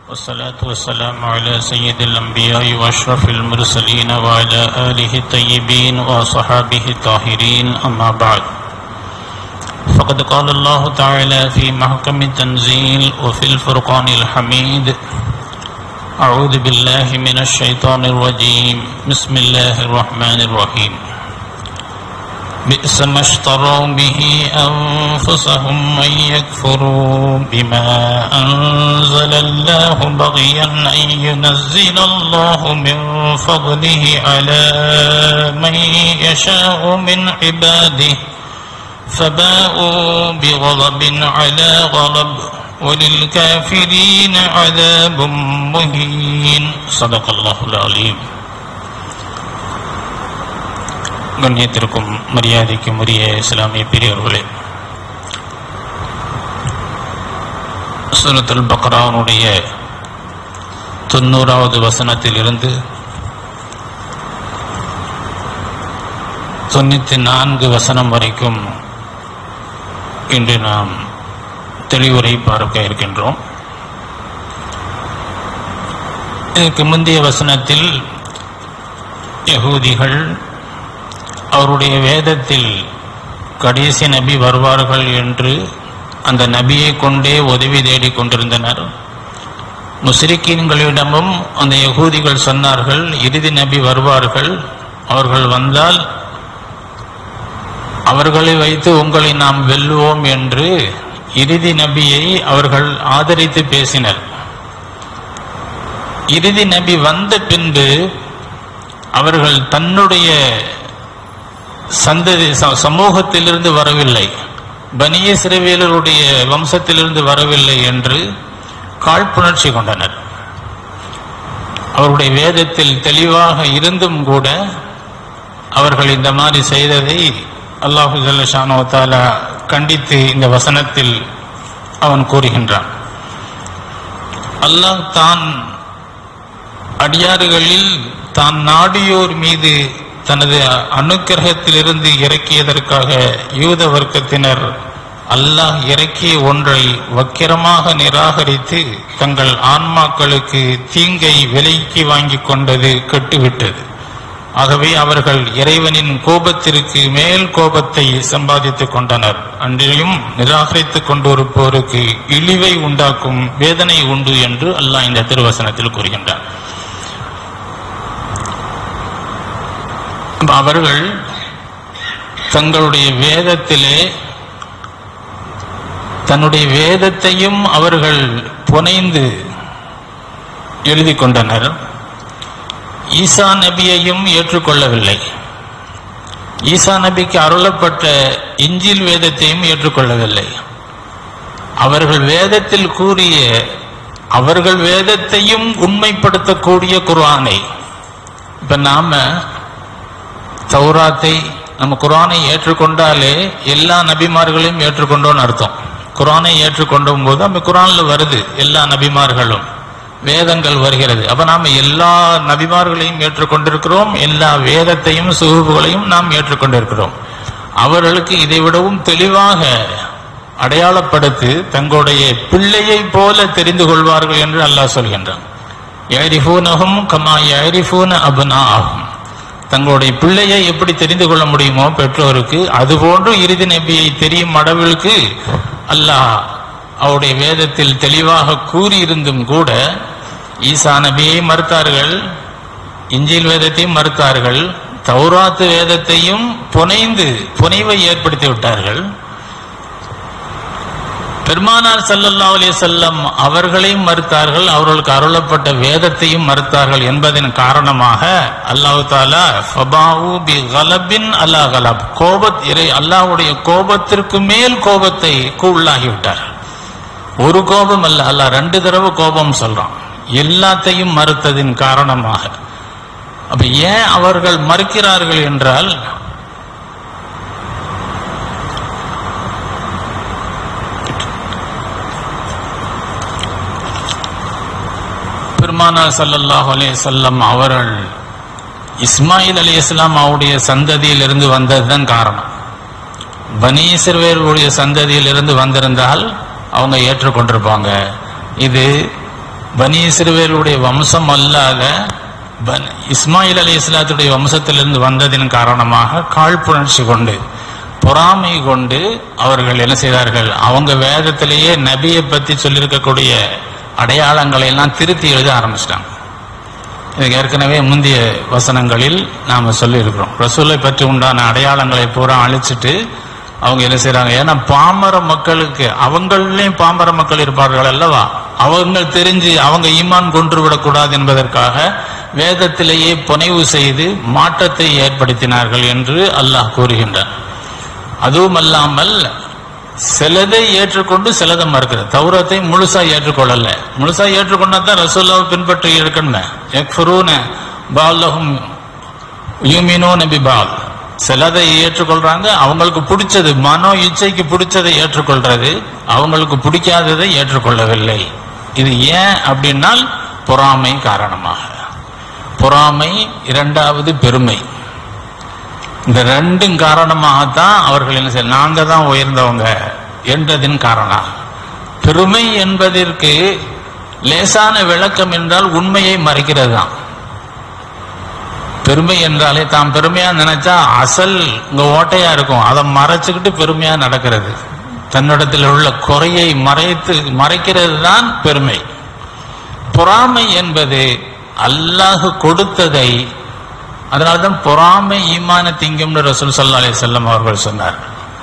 والصلاة والسلام على سيد الأنبياء وأشرف المرسلين وعلى آله الطيبين وصحابه الطاهرين أما بعد فقد قال الله تعالى في محكم التنزيل وفي الفرقان الحميد أعوذ بالله من الشيطان الرجيم بسم الله الرحمن الرحيم بئس ما اشتروا به أنفسهم أن يكفروا بما أنزل الله بغيا أن ينزل الله من فضله على من يشاء من عباده فباءوا بغضب على غضب وللكافرين عذاب مهين صدق الله العليم கண்ணியத்திற்கும் மரியாதைக்கும் உரிய இஸ்லாமிய பெரியவர்களே சூரத்துல் பக்ரானுடைய தொண்ணூறாவது வசனத்தில் இருந்து தொண்ணூத்தி நான்கு வசனம் வரைக்கும் இன்று நாம் தெளிவுரை பார்க்க இருக்கின்றோம் இதற்கு முந்தைய வசனத்தில் யகூதிகள் அவருடைய வேதத்தில் கடைசி நபி வருவார்கள் என்று அந்த நபியை கொண்டே உதவி தேடிக் கொண்டிருந்தனர் முஸ்ரிக்கீன்களிடமும் அந்த யகூதிகள் சொன்னார்கள் இறுதி நபி வருவார்கள் அவர்கள் வந்தால் அவர்களை வைத்து உங்களை நாம் வெல்லுவோம் என்று இறுதி நபியை அவர்கள் ஆதரித்து பேசினர் இறுதி நபி வந்த பின்பு அவர்கள் தன்னுடைய சந்ததி சமூகத்திலிருந்து வரவில்லை பனிய சிறுவியலருடைய வம்சத்திலிருந்து வரவில்லை என்று காழ்ப்புணர்ச்சி கொண்டனர் அவருடைய வேதத்தில் தெளிவாக இருந்தும் கூட அவர்கள் இந்த மாதிரி செய்ததை அல்லாஹு ஜல்லஷானோ தாலா கண்டித்து இந்த வசனத்தில் அவன் கூறுகின்றான் அல்லாஹ் தான் அடியாறுகளில் தான் நாடியோர் மீது தனது அனுக்கிரகத்திலிருந்து இறக்கியதற்காக யூத வர்க்கத்தினர் அல்லாஹ் இறக்கிய ஒன்றை வக்கிரமாக நிராகரித்து தங்கள் ஆன்மாக்களுக்கு தீங்கை விலைக்கு வாங்கி கொண்டது கெட்டுவிட்டது ஆகவே அவர்கள் இறைவனின் கோபத்திற்கு மேல் கோபத்தை சம்பாதித்துக் கொண்டனர் அன்றையும் நிராகரித்துக் கொண்டிருப்போருக்கு இழிவை உண்டாக்கும் வேதனை உண்டு என்று அல்லாஹ் இந்த திருவசனத்தில் கூறுகின்றார் அவர்கள் தங்களுடைய வேதத்திலே தன்னுடைய வேதத்தையும் அவர்கள் புனைந்து எழுதி கொண்டனர் ஈசா நபியையும் ஏற்றுக்கொள்ளவில்லை ஈசா நபிக்கு அருளப்பட்ட இஞ்சில் வேதத்தையும் ஏற்றுக்கொள்ளவில்லை அவர்கள் வேதத்தில் கூறிய அவர்கள் வேதத்தையும் உண்மைப்படுத்தக்கூடிய குர்ஆனை இப்ப நாம தௌராத்தை நம்ம குரானை ஏற்றுக்கொண்டாலே எல்லா நபிமார்களையும் ஏற்றுக்கொண்டோன்னு அர்த்தம் குரானை ஏற்றுக்கொண்டும் போது நம்ம குரான்ல வருது எல்லா நபிமார்களும் வேதங்கள் வருகிறது அப்ப நாம எல்லா நபிமார்களையும் ஏற்றுக்கொண்டிருக்கிறோம் எல்லா வேதத்தையும் சுகுப்புகளையும் நாம் ஏற்றுக்கொண்டிருக்கிறோம் அவர்களுக்கு இதை விடவும் தெளிவாக அடையாளப்படுத்தி தங்களுடைய பிள்ளையை போல தெரிந்து கொள்வார்கள் என்று அல்லாஹ் சொல்கின்றான் யாரிஃபூனகும் கமா யாரிஃபூன அபுனா ஆகும் தங்களுடைய பிள்ளையை எப்படி தெரிந்து கொள்ள முடியுமோ பெற்றோருக்கு அதுபோன்று இறுதி நபியை தெரியும் அளவிற்கு அல்லாஹ் அவருடைய வேதத்தில் தெளிவாக கூறியிருந்தும் கூட ஈசா நபியை மறுத்தார்கள் இஞ்சில் வேதத்தையும் மறுத்தார்கள் தௌராத்து வேதத்தையும் புனைந்து புனைவை ஏற்படுத்தி விட்டார்கள் பெருமானார் சல்லல்லா அலி செல்லம் அவர்களையும் மறுத்தார்கள் அவர்களுக்கு அருளப்பட்ட வேதத்தையும் மறுத்தார்கள் என்பதன் காரணமாக அல்லாஹு தாலா ஃபபாவு பி கலபின் அல்லா கலப் கோபத் இறை அல்லாஹுடைய கோபத்திற்கு மேல் கோபத்தை உள்ளாகிவிட்டார் ஒரு கோபம் அல்ல அல்ல ரெண்டு தடவை கோபம் சொல்றான் எல்லாத்தையும் மறுத்ததின் காரணமாக அப்ப ஏன் அவர்கள் மறுக்கிறார்கள் என்றால் பெருமானா சல்லல்லாஹ் அலே செல்லம் அவர்கள் இஸ்மாயில் அலி இஸ்லாம் அவருடைய சந்ததியிலிருந்து வந்ததுதான் காரணம் பனீசர்வேருடைய சந்ததியிலிருந்து வந்திருந்தால் அவங்க ஏற்றுக்கொண்டிருப்பாங்க இது பனி இஸ்ரவேலுடைய வம்சம் அல்லாத பன்- இஸ்மாயில் அலி இஸ்லாத்துடைய வம்சத்திலிருந்து வந்ததின் காரணமாக காழ்ப்புணர்ச்சி கொண்டு பொறாமை கொண்டு அவர்கள் என்ன செய்தார்கள் அவங்க வேதத்திலேயே நபியை பத்தி சொல்லியிருக்கக்கூடிய அடையாளங்களை எல்லாம் திருத்தி எழுத ஆரம்பிச்சிட்டாங்க இதுக்கு ஏற்கனவே முந்தைய வசனங்களில் நாம சொல்லியிருக்கிறோம் ரசூலை பற்றி உண்டான அடையாளங்களை பூரா அழிச்சிட்டு அவங்க என்ன செய்றாங்க ஏன்னா பாமர மக்களுக்கு அவங்களையும் பாமர மக்கள் இருப்பார்கள் அல்லவா அவங்க தெரிஞ்சு அவங்க ஈமான் கொன்று விடக்கூடாது என்பதற்காக வேதத்திலேயே புனைவு செய்து மாற்றத்தை ஏற்படுத்தினார்கள் என்று அல்லாஹ் கூறுகின்றான் அதுவும் அல்லாமல் சிலதை ஏற்றுக்கொண்டு சிலதை மறுக்கிறது தௌரத்தை முழுசா ஏற்றுக்கொள்ளல முழுசா ஏற்றுக்கொண்டா தான் ரசூல்லாவை பின்பற்றி இருக்கணுமே எக்ஃபுரூன பால்லஹும் யூமினோ நபி பால் சிலதை ஏற்றுக்கொள்றாங்க அவங்களுக்கு பிடிச்சது மனோ இச்சைக்கு பிடிச்சதை ஏற்றுக்கொள்றது அவங்களுக்கு பிடிக்காததை ஏற்றுக்கொள்ளவில்லை இது ஏன் அப்படின்னால் பொறாமை காரணமாக பொறாமை இரண்டாவது பெருமை இந்த ரெண்டும் காரணமாகத்தான் அவர்கள் என்ன செய்ய நாங்க தான் உயர்ந்தவங்க என்றதின் காரணம் பெருமை என்பதற்கு லேசான விளக்கம் என்றால் உண்மையை மறைக்கிறது தான் பெருமை என்றாலே தாம் பெருமையா நினைச்சா அசல் இங்க ஓட்டையா இருக்கும் அதை மறைச்சுக்கிட்டு பெருமையா நடக்கிறது தன்னிடத்தில் உள்ள குறையை மறைத்து மறைக்கிறது தான் பெருமை பொறாமை என்பது அல்லாஹ் கொடுத்ததை அதனால்தான் பொறாமை ஈமான திங்கும்னு ரசூல் சல்லா அலி செல்லம் அவர்கள் சொன்னார்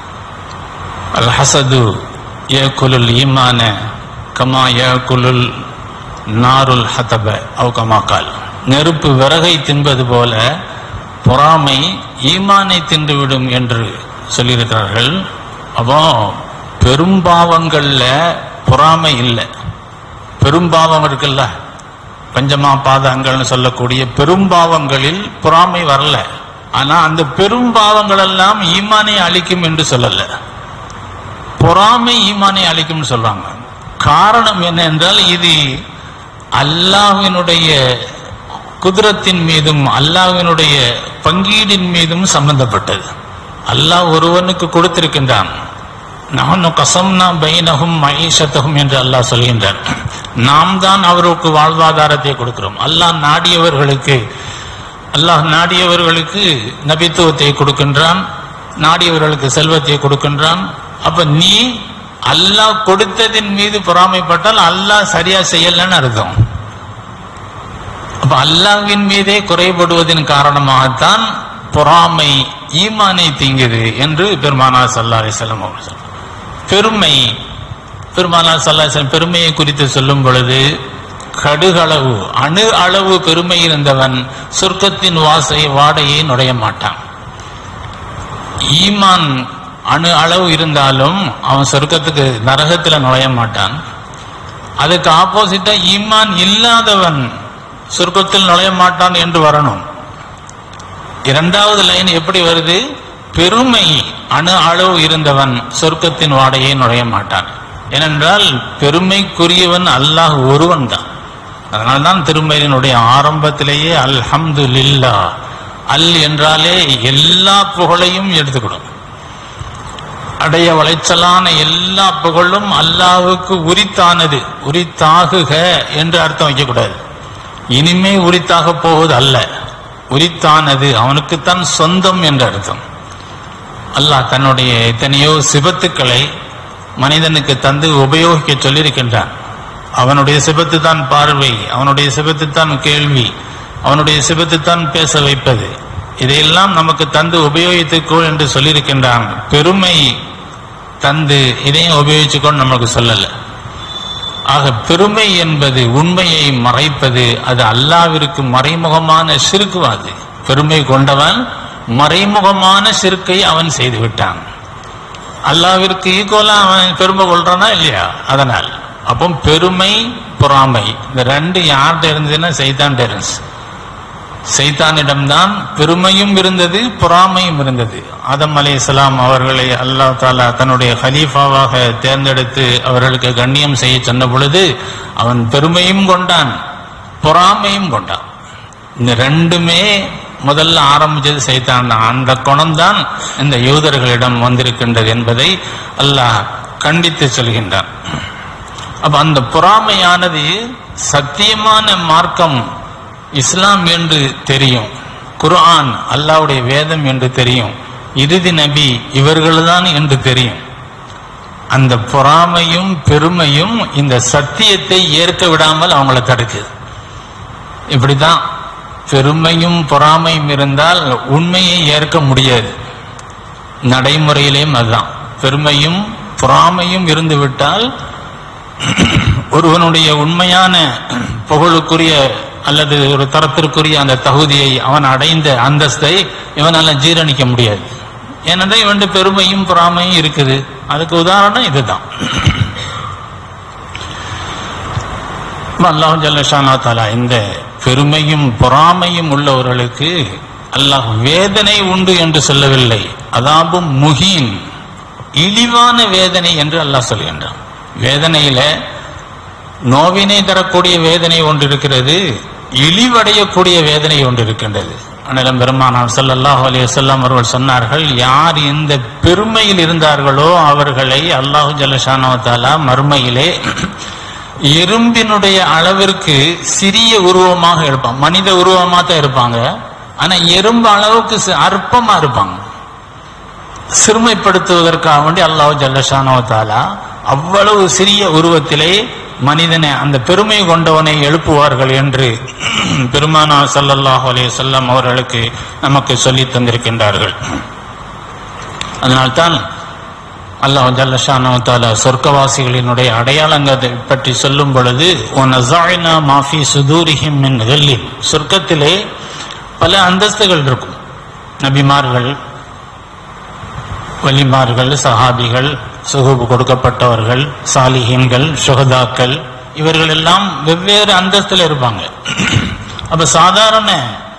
அல் ஹசது ஏகுலுல் ஈமான கமா ஏகுலுல் நாருல் ஹதப அவ் கமாக்கால் நெருப்பு விறகை தின்பது போல பொறாமை ஈமானை தின்றுவிடும் என்று சொல்லியிருக்கிறார்கள் அப்போ பெரும்பாவங்கள்ல பொறாமை இல்லை பெரும்பாவம் இருக்குல்ல பஞ்சமா பாதங்கள்னு சொல்லக்கூடிய பெரும்பாவங்களில் பொறாமை வரல ஆனா அந்த பெரும்பாவங்கள் எல்லாம் ஈமானை அழிக்கும் என்று சொல்லல பொறாமை ஈமானை அழிக்கும்னு சொல்றாங்க காரணம் என்ன என்றால் இது அல்லாஹ்வினுடைய குதிரத்தின் மீதும் அல்லாஹ்வினுடைய பங்கீடின் மீதும் சம்பந்தப்பட்டது அல்லாஹ் ஒருவனுக்கு கொடுத்திருக்கின்றான் நான் கசம்னா பைனகும் மைஷத்தகும் என்று அல்லாஹ் சொல்கின்றான் நாம் தான் அவருக்கு வாழ்வாதாரத்தை கொடுக்கிறோம் அல்லாஹ் நாடியவர்களுக்கு அல்லாஹ் நாடியவர்களுக்கு நபித்துவத்தை கொடுக்கின்றான் நாடியவர்களுக்கு செல்வத்தை கொடுக்கின்றான் அப்ப நீ அல்லாஹ் கொடுத்ததின் மீது பொறாமைப்பட்டால் அல்லாஹ் சரியா செய்யலன்னு அர்த்தம் அப்ப அல்லாஹ்வின் மீதே குறைபடுவதன் காரணமாகத்தான் பொறாமை ஈமானை தீங்குது என்று பெருமானார் சல்லா அலிசல்லம் அவர்கள் சொல்றார். பெருமை பெருமானார் சல்லா அலிஸ்லாம் பெருமையை குறித்து சொல்லும் பொழுது கடுகளவு அணு அளவு பெருமை இருந்தவன் சொர்க்கத்தின் வாசை வாடையை நுழைய மாட்டான் ஈமான் அணு அளவு இருந்தாலும் அவன் சொர்க்கத்துக்கு நரகத்துல நுழைய மாட்டான் அதுக்கு ஆப்போசிட்டா ஈமான் இல்லாதவன் சொர்க்கத்தில் நுழைய மாட்டான் என்று வரணும் இரண்டாவது லைன் எப்படி வருது பெருமை அணு அளவு இருந்தவன் சொர்க்கத்தின் வாடையை நுழைய மாட்டான் ஏனென்றால் பெருமைக்குரியவன் அல்லாஹ் ஒருவன் தான் அதனால்தான் திருமறையினுடைய ஆரம்பத்திலேயே அல்ஹம்துலில்லா அல் என்றாலே எல்லா புகழையும் எடுத்துக்கணும் அடைய வளைச்சலான எல்லா புகழும் அல்லாஹ்வுக்கு உரித்தானது உரித்தாகுக என்று அர்த்தம் வைக்கக்கூடாது இனிமே உரித்தாக போவது அல்ல உரித்தானது அவனுக்குத்தான் சொந்தம் என்று அர்த்தம் அல்லாஹ் தன்னுடைய எத்தனையோ சிபத்துக்களை மனிதனுக்கு தந்து உபயோகிக்க சொல்லியிருக்கின்றான் அவனுடைய சிபத்து தான் பார்வை அவனுடைய சிபத்து தான் கேள்வி அவனுடைய சிபத்து தான் பேச வைப்பது இதையெல்லாம் நமக்கு தந்து உபயோகித்துக்கோ என்று சொல்லியிருக்கின்றான் பெருமை தந்து இதையும் உபயோகிச்சுக்கோன்னு நமக்கு சொல்லலை ஆக பெருமை என்பது உண்மையை மறைப்பது அது அல்லாவிற்கு மறைமுகமான சிறுக்குவாது பெருமை கொண்டவன் மறைமுகமான சிறுக்கை அவன் செய்து விட்டான் அல்லாவிற்கு ஈக்குவலா அவன் பெருமை கொள்றானா இல்லையா அதனால் அப்போ பெருமை பொறாமை இந்த ரெண்டு யார்கிட்ட இருந்ததுன்னா சைத்தான் டெரன்ஸ் சைத்தானிடம்தான் பெருமையும் இருந்தது பொறாமையும் இருந்தது ஆதம் அலைஹிஸ்ஸலாம் அவர்களை அல்லாஹ் தாலா தன்னுடைய ஹலீஃபாவாக தேர்ந்தெடுத்து அவர்களுக்கு கண்ணியம் செய்ய சொன்ன பொழுது அவன் பெருமையும் கொண்டான் பொறாமையும் கொண்டான் இந்த ரெண்டுமே முதல்ல ஆரம்பிச்சது சைத்தான் தான் அந்த குணம்தான் இந்த யூதர்களிடம் வந்திருக்கின்றது என்பதை அல்லாஹ் கண்டித்து சொல்கின்றான் அப்ப அந்த பொறாமையானது சத்தியமான மார்க்கம் இஸ்லாம் என்று தெரியும் குர்ஆன் அல்லாஹ்வுடைய வேதம் என்று தெரியும் இறுதி நபி இவர்கள்தான் என்று தெரியும் அந்த பொறாமையும் பெருமையும் இந்த சத்தியத்தை ஏற்க விடாமல் அவங்கள தடுக்குது இப்படிதான் பெருமையும் பொறாமையும் இருந்தால் உண்மையை ஏற்க முடியாது நடைமுறையிலேயும் அதுதான் பெருமையும் பொறாமையும் இருந்து விட்டால் ஒருவனுடைய உண்மையான புகழுக்குரிய அல்லது ஒரு தரத்திற்குரிய அந்த தகுதியை அவன் அடைந்த அந்தஸ்தை இவனால ஜீரணிக்க முடியாது ஏனென்றால் இவன் பெருமையும் பொறாமையும் இருக்குது அதுக்கு உதாரணம் இதுதான் அல்லாஹ் ஜல்லஷானா தாலா இந்த பெருமையும் பொறாமையும் உள்ளவர்களுக்கு அல்லாஹ் வேதனை உண்டு என்று சொல்லவில்லை அதாபும் முகீன் இழிவான வேதனை என்று அல்லாஹ் சொல்கின்றான் வேதனையில நோவினை தரக்கூடிய வேதனை ஒன்று இருக்கிறது இழிவடையக்கூடிய வேதனை ஒன்று இருக்கின்றது அண்ணலம் பெருமானார் ஸல்லல்லாஹு அலைஹி வஸல்லம் அவர்கள் சொன்னார்கள் யார் இந்த பெருமையில் இருந்தார்களோ அவர்களை அல்லாஹு ஜல்லஷானோ தாலா மறுமையிலே எறும்பினுடைய அளவிற்கு சிறிய உருவமாக இருப்பான் மனித உருவமா தான் இருப்பாங்க ஆனா எறும்பு அளவுக்கு சி- அற்பமா இருப்பாங்க சிறுமைப்படுத்துவதற்காக வேண்டி அல்லாஹ் ஜல்லஷானோ தாலா அவ்வளவு சிறிய உருவத்திலே மனிதனை அந்த பெருமை கொண்டவனை எழுப்புவார்கள் என்று பெருமானா ஸல்லல்லாஹு அலைஹி வஸல்லம் அவர்களுக்கு நமக்கு சொல்லித் தந்திருக்கின்றார்கள் அதனால்தான் அல்லாஹ் ஜல்லஷானோ தாலா சொர்க்கவாசிகளினுடைய அடையாளங்களை பற்றி சொல்லும் பொழுது "வனஸஅனா மா ஃபீ சுதூரிஹிம் மின் கில்லின்." சொர்க்கத்திலே பல அந்தஸ்துகள் இருக்கும் நபிமார்கள் வலிமார்கள் சஹாபிகள் சுகுபு கொடுக்கப்பட்டவர்கள் சாலிஹீன்கள் சுகதாக்கள் இவர்கள் எல்லாம் வெவ்வேறு அந்தஸ்தில் இருப்பாங்க அப்ப சாதாரண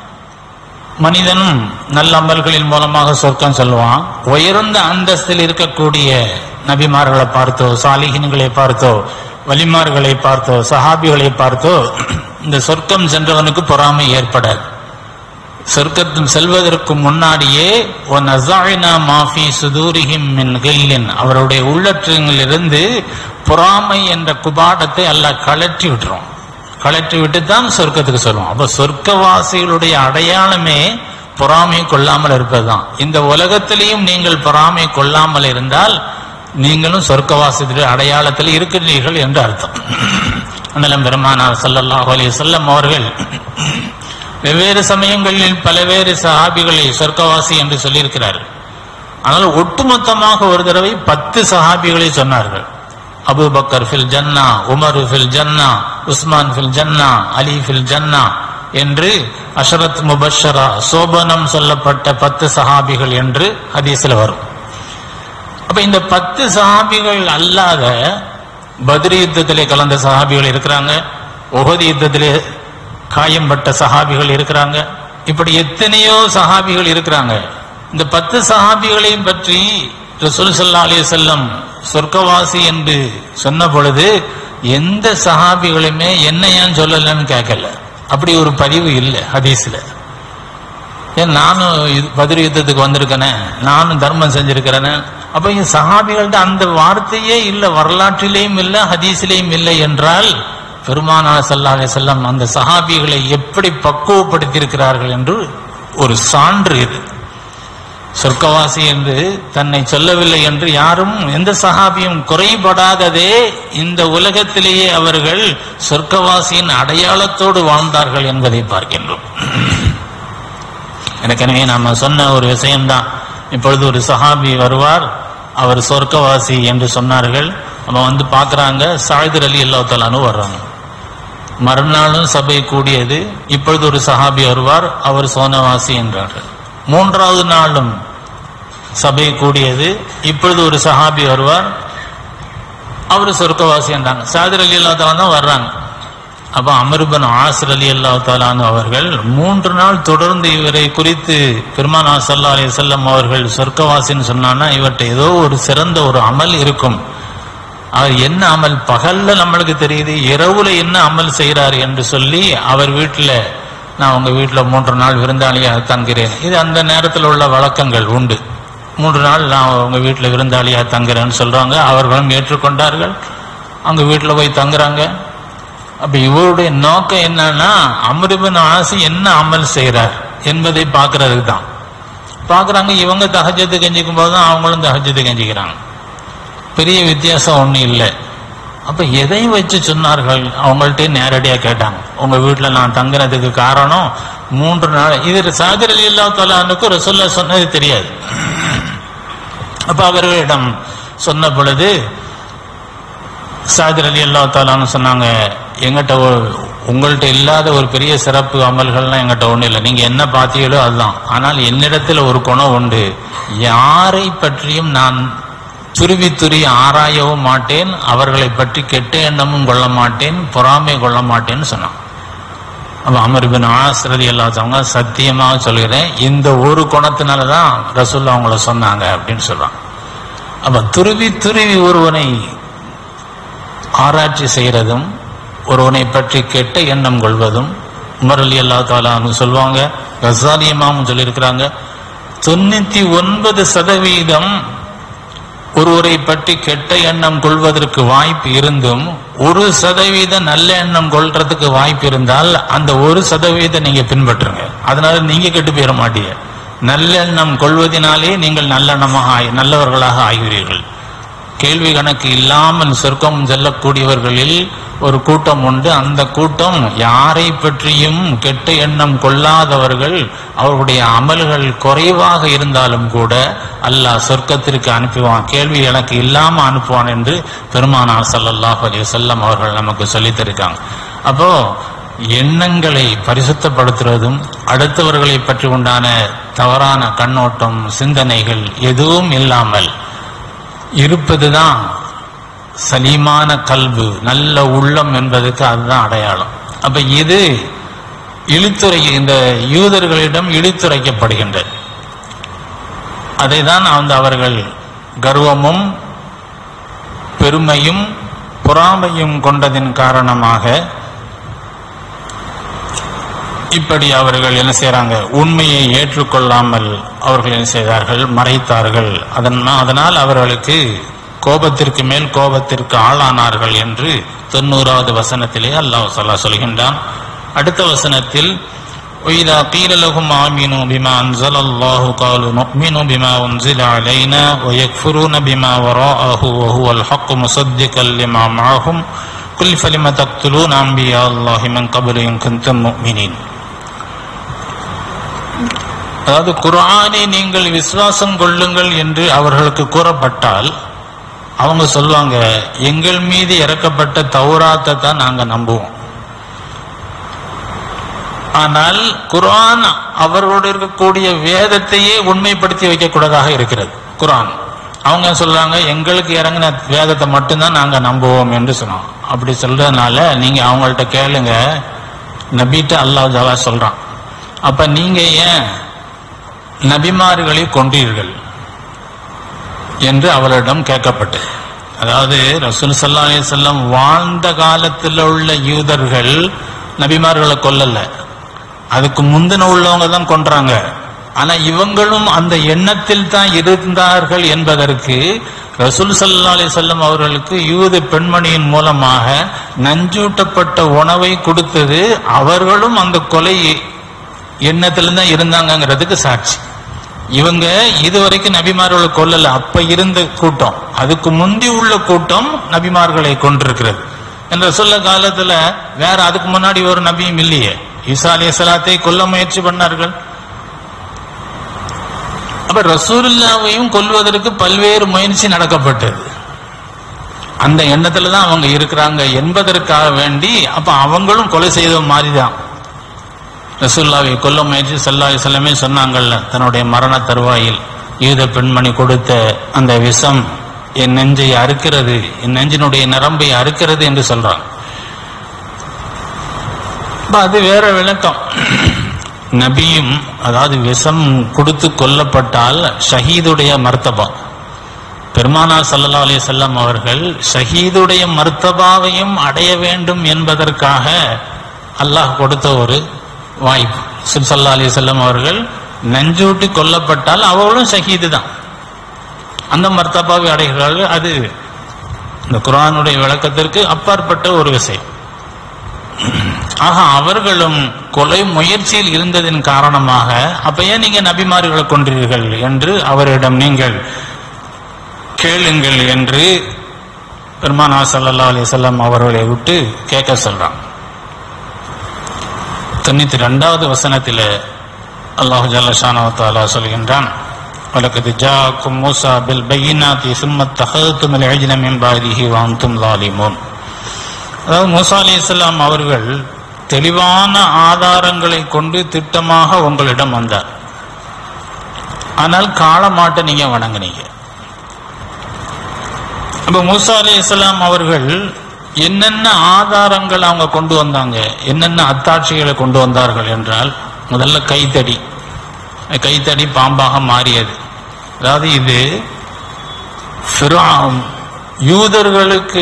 மனிதனும் நல்ல அமல்களின் மூலமாக சொர்க்கம் சொல்லுவான் உயர்ந்த அந்தஸ்தில் இருக்கக்கூடிய நபிமார்களை பார்த்தோ சாலிஹின்களை பார்த்தோ வலிமார்களை பார்த்தோ சஹாபிகளை பார்த்தோ இந்த சொர்க்கம் சென்றவனுக்கு பொறாமை ஏற்படாது சொர்க்கத்தில் செல்வதற்கு முன்னாடியே "வனஸஅனா மா ஃபீ சுதூரிஹிம் மின் கில்லின்" அவருடைய உள்ளற்றங்களிலிருந்து பொறாமை என்ற குபாடத்தை அல்லாஹ் கழற்றி விட்டுரும் கழற்றி விட்டு தான் சொர்க்கத்துக்கு சொல்லுவோம் அப்ப சொர்க்கவாசிகளுடைய அடையாளமே பொறாமை கொள்ளாமல் இருப்பதுதான் இந்த உலகத்திலேயும் நீங்கள் பொறாமை கொள்ளாமல் இருந்தால் நீங்களும் சொர்க்கவாசிகளுடைய அடையாளத்தில் இருக்கிறீர்கள் என்று அர்த்தம் அண்ணலம் பெருமானார் ஸல்லல்லாஹு அலைஹி வஸல்லம் அவர்கள் வெவ்வேறு சமயங்களில் பலவேறு சஹாபிகளை சொர்க்கவாசி என்று சொல்லியிருக்கிறார்கள் ஆனால் ஒட்டுமொத்தமாக ஒரு தடவை பத்து சஹாபிகளை சொன்னார்கள் அபூபக்கர் ஃபில் ஜன்னா உமர் ஃபில் ஜன்னா உஸ்மான் ஃபில் ஜன்னா அலி ஃபில் ஜன்னா என்று அஷரத் முபஷரா சோபனம் சொல்லப்பட்ட பத்து சஹாபிகள் என்று ஹதீஸ்ல வரும் அப்ப இந்த பத்து சஹாபிகள் அல்லாத பத்ரி யுத்தத்திலே கலந்த சஹாபிகள் இருக்கிறாங்க உஹது யுத்தத்திலே காயம்பட்ட சஹாபிகள் இருக்கிறாங்க இப்படி எத்தனையோ சஹாபிகள் இருக்கிறாங்க இந்த பத்து சஹாபிகளையும் பற்றி ரசூல் ஸல்லல்லாஹு அலைஹி வஸல்லம் சொர்க்கவாசி என்று சொன்ன பொழுது எந்த சஹாபிகளுமே என்ன ஏன் சொல்லலன்னு கேட்கல அப்படி ஒரு பதிவு இல்லை ஹதீஸ்ல ஏன் நானும் இது- பத்ர் யுத்தத்துக்கு வந்திருக்கேனே நானும் தர்மம் செஞ்சிருக்கிறேனே அப்ப இங்க சஹாபிகள்ட்ட அந்த வார்த்தையே இல்லை வரலாற்றிலேயும் இல்லை ஹதீஸிலேயும் இல்லை என்றால் பெருமானா ஸல்லல்லாஹு அலைஹி வஸல்லம் அந்த சஹாபிகளை எப்படி பக்குவப்படுத்தியிருக்கிறார்கள் என்று ஒரு சான்று இது சொர்க்கவாசி என்று தன்னை சொல்லவில்லை என்று யாரும் எந்த சஹாபியும் குறைபடாததே இந்த உலகத்திலேயே அவர்கள் சொர்க்கவாசியின் அடையாளத்தோடு வாழ்ந்தார்கள் என்பதை பார்க்கின்றோம் எனக்கெனவே நாம சொன்ன ஒரு விஷயம்தான் இப்பொழுது ஒரு சஹாபி வருவார் அவர் சொர்க்கவாசி என்று சொன்னார்கள் அவன் வந்து பார்க்கறாங்க சாயுதர் அலி அல்லாத்தாலானு வர்றாங்க மறுநாளும் சபை கூடியது இப்பொழுது ஒரு சஹாபி வருவார் அவர் சோனவாசி என்றார்கள் மூன்றாவது நாளும் சபை கூடியது இப்பொழுது ஒரு சஹாபி வருவார் அவர் சொர்க்கவாசி என்றாங்க சாதிர் அலி அல்லா தான் வர்றாங்க அப்ப அமருபன் ஆசர் அலி அல்லா தாலானு அவர்கள் மூன்று நாள் தொடர்ந்து இவரை குறித்து பெருமானா சல்லா அலி செல்லம் அவர்கள் சொர்க்கவாசின்னு சொன்னான்னா இவர்கிட்ட ஏதோ ஒரு சிறந்த ஒரு அமல் இருக்கும் அவர் என்ன அமல் பகல்ல நம்மளுக்கு தெரியுது இரவுல என்ன அமல் செய்கிறார் என்று சொல்லி அவர் வீட்டுல நான் உங்க வீட்டுல மூன்று நாள் விருந்தாளியாக தங்குகிறேன் இது அந்த நேரத்தில் உள்ள வழக்கங்கள் உண்டு மூன்று நாள் நான் உங்க வீட்டுல விருந்தாளியாக தங்குறேன்னு சொல்றாங்க அவர்களும் ஏற்றுக்கொண்டார்கள் அங்க வீட்டுல போய் தங்குறாங்க அப்ப இவருடைய நோக்கம் என்னன்னா அமிர்பின் ஆசி என்ன அமல் செய்றார் என்பதை பார்க்கறதுக்கு தான் பார்க்கறாங்க இவங்க தஹஜத்து கெஞ்சிக்கும் போது தான் அவங்களும் தஹஜத்து கெஞ்சிக்கிறாங்க பெரிய வித்தியாசம் ஒண்ணும் இல்லை அப்ப எதை வச்சு சொன்னார்கள் அவங்கள்ட்ட நேரடியா கேட்டாங்க உங்க வீட்டுல நான் தங்குறதுக்கு காரணம் மூன்று நாள் இது சாகர் அலி அல்லா தலானுக்கு ரசோல்லா சொன்னது தெரியாது அப்ப அவர்களிடம் சொன்ன பொழுது சாதிர் அலி அல்லா தாலான்னு சொன்னாங்க எங்கிட்ட ஒரு- உங்கள்ட்ட இல்லாத ஒரு பெரிய சிறப்பு அமல்கள்லாம் எங்கிட்ட ஒண்ணு இல்லை நீங்க என்ன பார்த்தீங்களோ அதுதான் ஆனால் என்னிடத்தில் ஒரு குணம் உண்டு யாரை பற்றியும் நான் துருவி துருவி ஆராயவும் மாட்டேன் அவர்களை பற்றி கெட்ட எண்ணமும் கொள்ள மாட்டேன் பொறாமை கொள்ள மாட்டேன்னு சொன்னான் அப்ப அமர் பின் ஆசிரதி எல்லாத்தவங்க சத்தியமாக சொல்கிறேன் இந்த ஒரு குணத்தினால தான் ரசூல்லா அவங்கள சொன்னாங்க அப்படின்னு சொல்றான் அப்ப துருவி துருவி ஒருவனை ஆராய்ச்சி செய்யறதும் ஒருவனை பற்றி கெட்ட எண்ணம் கொள்வதும் உமர் அலி அல்லா தாலான்னு சொல்லுவாங்க கசாலி இமாமும் சொல்லியிருக்கிறாங்க தொண்ணூத்தி ஒன்பது சதவீதம் ஒருவரை பற்றி கெட்ட எண்ணம் கொள்வதற்கு வாய்ப்பு இருந்தும் ஒரு சதவீத நல்ல எண்ணம் கொள்றதுக்கு வாய்ப்பு இருந்தால் அந்த ஒரு சதவீதம் நீங்க பின்பற்றுங்க அதனால நீங்க கெட்டு போயிட மாட்டீங்க நல்லெண்ணம் கொள்வதினாலே நீங்கள் நல்லெண்ணமாக ஆகி- நல்லவர்களாக ஆகிறீர்கள் கேள்வி கணக்கு இல்லாமல் சொர்க்கம் செல்லக்கூடியவர்களில் ஒரு கூட்டம் உண்டு அந்த கூட்டம் யாரை பற்றியும் கெட்ட எண்ணம் கொள்ளாதவர்கள் அவர்களுடைய அமல்கள் குறைவாக இருந்தாலும் கூட அல்லாஹ் சொர்க்கத்திற்கு அனுப்புவான் கேள்வி எனக்கு இல்லாம அனுப்புவான் என்று பெருமானார் ஸல்லல்லாஹு அலைஹி வஸல்லம் அவர்கள் நமக்கு சொல்லித் தருக்காங்க அப்போ எண்ணங்களை பரிசுத்தப்படுத்துவதும் அடுத்தவர்களை பற்றி உண்டான தவறான கண்ணோட்டம் சிந்தனைகள் எதுவும் இல்லாமல் இருப்பதுதான் சலீமான கல்வு நல்ல உள்ளம் என்பதுக்கு அதுதான் அடையாளம் அப்ப இது இழித்துரை இந்த யூதர்களிடம் இழித்துரைக்கப்படுகின்றது அதை தான் அந்த அவர்கள் கர்வமும் பெருமையும் பொறாமையும் கொண்டதின் காரணமாக இப்படி அவர்கள் என்ன செய்றாங்க உண்மையை ஏற்றுக்கொள்ளாமல் அவர்கள் என்ன செய்தார்கள் மறைத்தார்கள் அதன் அதனால் அவர்களுக்கு கோபத்திற்கு மேல் கோபத்திற்கு ஆளானார்கள் என்று தொண்ணூறாவது வசனத்திலே அல்லாஹ் சொல்லா சொல்கின்றான் அடுத்த வசனத்தில் وإذا قيل لهم آمنوا بما أنزل الله قالوا نؤمن بما أنزل علينا ويكفرون بما وراءه وهو الحق مصدقا لما معهم قل فلم تقتلون أنبياء الله من قبل إن كنتم مؤمنين அதாவது குர்ஆனை நீங்கள் விசுவாசம் கொள்ளுங்கள் என்று அவர்களுக்கு கூறப்பட்டால் அவங்க சொல்லுவாங்க எங்கள் மீது இறக்கப்பட்ட தௌராத்தை தான் நாங்க நம்புவோம் ஆனால் குர்ஆன் அவர்களோடு இருக்கக்கூடிய வேதத்தையே உண்மைப்படுத்தி வைக்கக்கூடாதாக இருக்கிறது குர்ஆன் அவங்க சொல்றாங்க எங்களுக்கு இறங்கின வேதத்தை மட்டும்தான் நாங்க நம்புவோம் என்று சொன்னோம் அப்படி சொல்றதுனால நீங்க அவங்கள்ட்ட கேளுங்க நபிட்ட அல்லாஹ் ஜாலா சொல்றான் அப்ப நீங்க ஏன் நபிமார்களை கொன்றீர்கள் என்று அவரிடம் கேட்கப்பட்டது அதாவது ரசூல் சல்லா அலிசல்லம் வாழ்ந்த காலத்தில் உள்ள யூதர்கள் நபிமார்களை கொல்லல அதுக்கு முந்தின உள்ளவங்க தான் கொன்றாங்க ஆனா இவங்களும் அந்த எண்ணத்தில் தான் இருந்தார்கள் என்பதற்கு ரசூல் சல்லா அலிசல்லம் அவர்களுக்கு யூத பெண்மணியின் மூலமாக நஞ்சூட்டப்பட்ட உணவை கொடுத்தது அவர்களும் அந்த கொலை எண்ணத்துல தான் இருந்தாங்கங்கிறதுக்கு சாட்சி இவங்க இதுவரைக்கும் நபிமார்களை கொல்லல அப்ப இருந்த கூட்டம் அதுக்கு முந்தி உள்ள கூட்டம் நபிமார்களை கொண்டிருக்கிறது என்ற சொல்ல காலத்துல வேற அதுக்கு முன்னாடி ஒரு நபியும் இல்லையே ஈசா அலி சலாத்தை கொல்ல முயற்சி பண்ணார்கள் அப்ப ரசூலுல்லாவையும் கொல்வதற்கு பல்வேறு முயற்சி நடக்கப்பட்டது அந்த எண்ணத்துல தான் அவங்க இருக்கிறாங்க என்பதற்காக வேண்டி அப்ப அவங்களும் கொலை செய்த மாதிரிதான் ரசூல்லாவை கொல்ல முயற்சி சல்லா செல்லமே சொன்னாங்கல்ல தன்னுடைய மரண தருவாயில் யூத பெண்மணி கொடுத்த அந்த விஷம் என் நெஞ்சை அறுக்கிறது என் நெஞ்சினுடைய நரம்பை அறுக்கிறது என்று சொல்றாங்க அப்ப அது வேற விளக்கம் நபியும் அதாவது விஷம் கொடுத்து கொல்லப்பட்டால் ஷஹீதுடைய மர்த்தபா பெருமானார் சல்லல்லா அலைஹி வஸல்லம் அவர்கள் ஷஹீதுடைய மர்த்தபாவையும் அடைய வேண்டும் என்பதற்காக அல்லாஹ் கொடுத்த ஒரு வாய்ப்பு சுல் சல்லா அலி செல்லம் அவர்கள் நஞ்சூட்டி கொல்லப்பட்டால் அவர்களும் ஷஹீது தான் அந்த மர்த்தபாவை அடைகிறார்கள் அது இந்த குரானுடைய விளக்கத்திற்கு அப்பாற்பட்ட ஒரு விஷயம் ஆக அவர்களும் கொலை முயற்சியில் இருந்ததின் காரணமாக அப்ப ஏன் நீங்க நபிமார்களை கொன்றீர்கள் என்று அவரிடம் நீங்கள் கேளுங்கள் என்று பெருமானா ஸல்லல்லாஹு அலைஹி வஸல்லம் அவர்களை விட்டு கேட்க சொல்றான் தொண்ணூத்தி ரெண்டாவது வசனத்தில் அல்லாஹு ஜல்லஷானு தாலா சொல்கின்றான் வலக்கது ஜாக்கும் மூசா பில் பையினாத்தி சும்மத் தஹத்தும் அஜ்ன மின் பாதிஹி வாந்தும் லாலிமூன் அதாவது மூசா அலி இஸ்லாம் அவர்கள் தெளிவான ஆதாரங்களை கொண்டு திட்டமாக உங்களிடம் வந்தார் ஆனால் காளமாட்டை நீங்க வணங்குனீங்க அப்ப மூசா அலி இஸ்லாம் அவர்கள் என்னென்ன ஆதாரங்கள் அவங்க கொண்டு வந்தாங்க என்னென்ன அத்தாட்சிகளை கொண்டு வந்தார்கள் என்றால் முதல்ல கைத்தடி கைத்தடி பாம்பாக மாறியது அதாவது இது ஃபிரௌன் யூதர்களுக்கு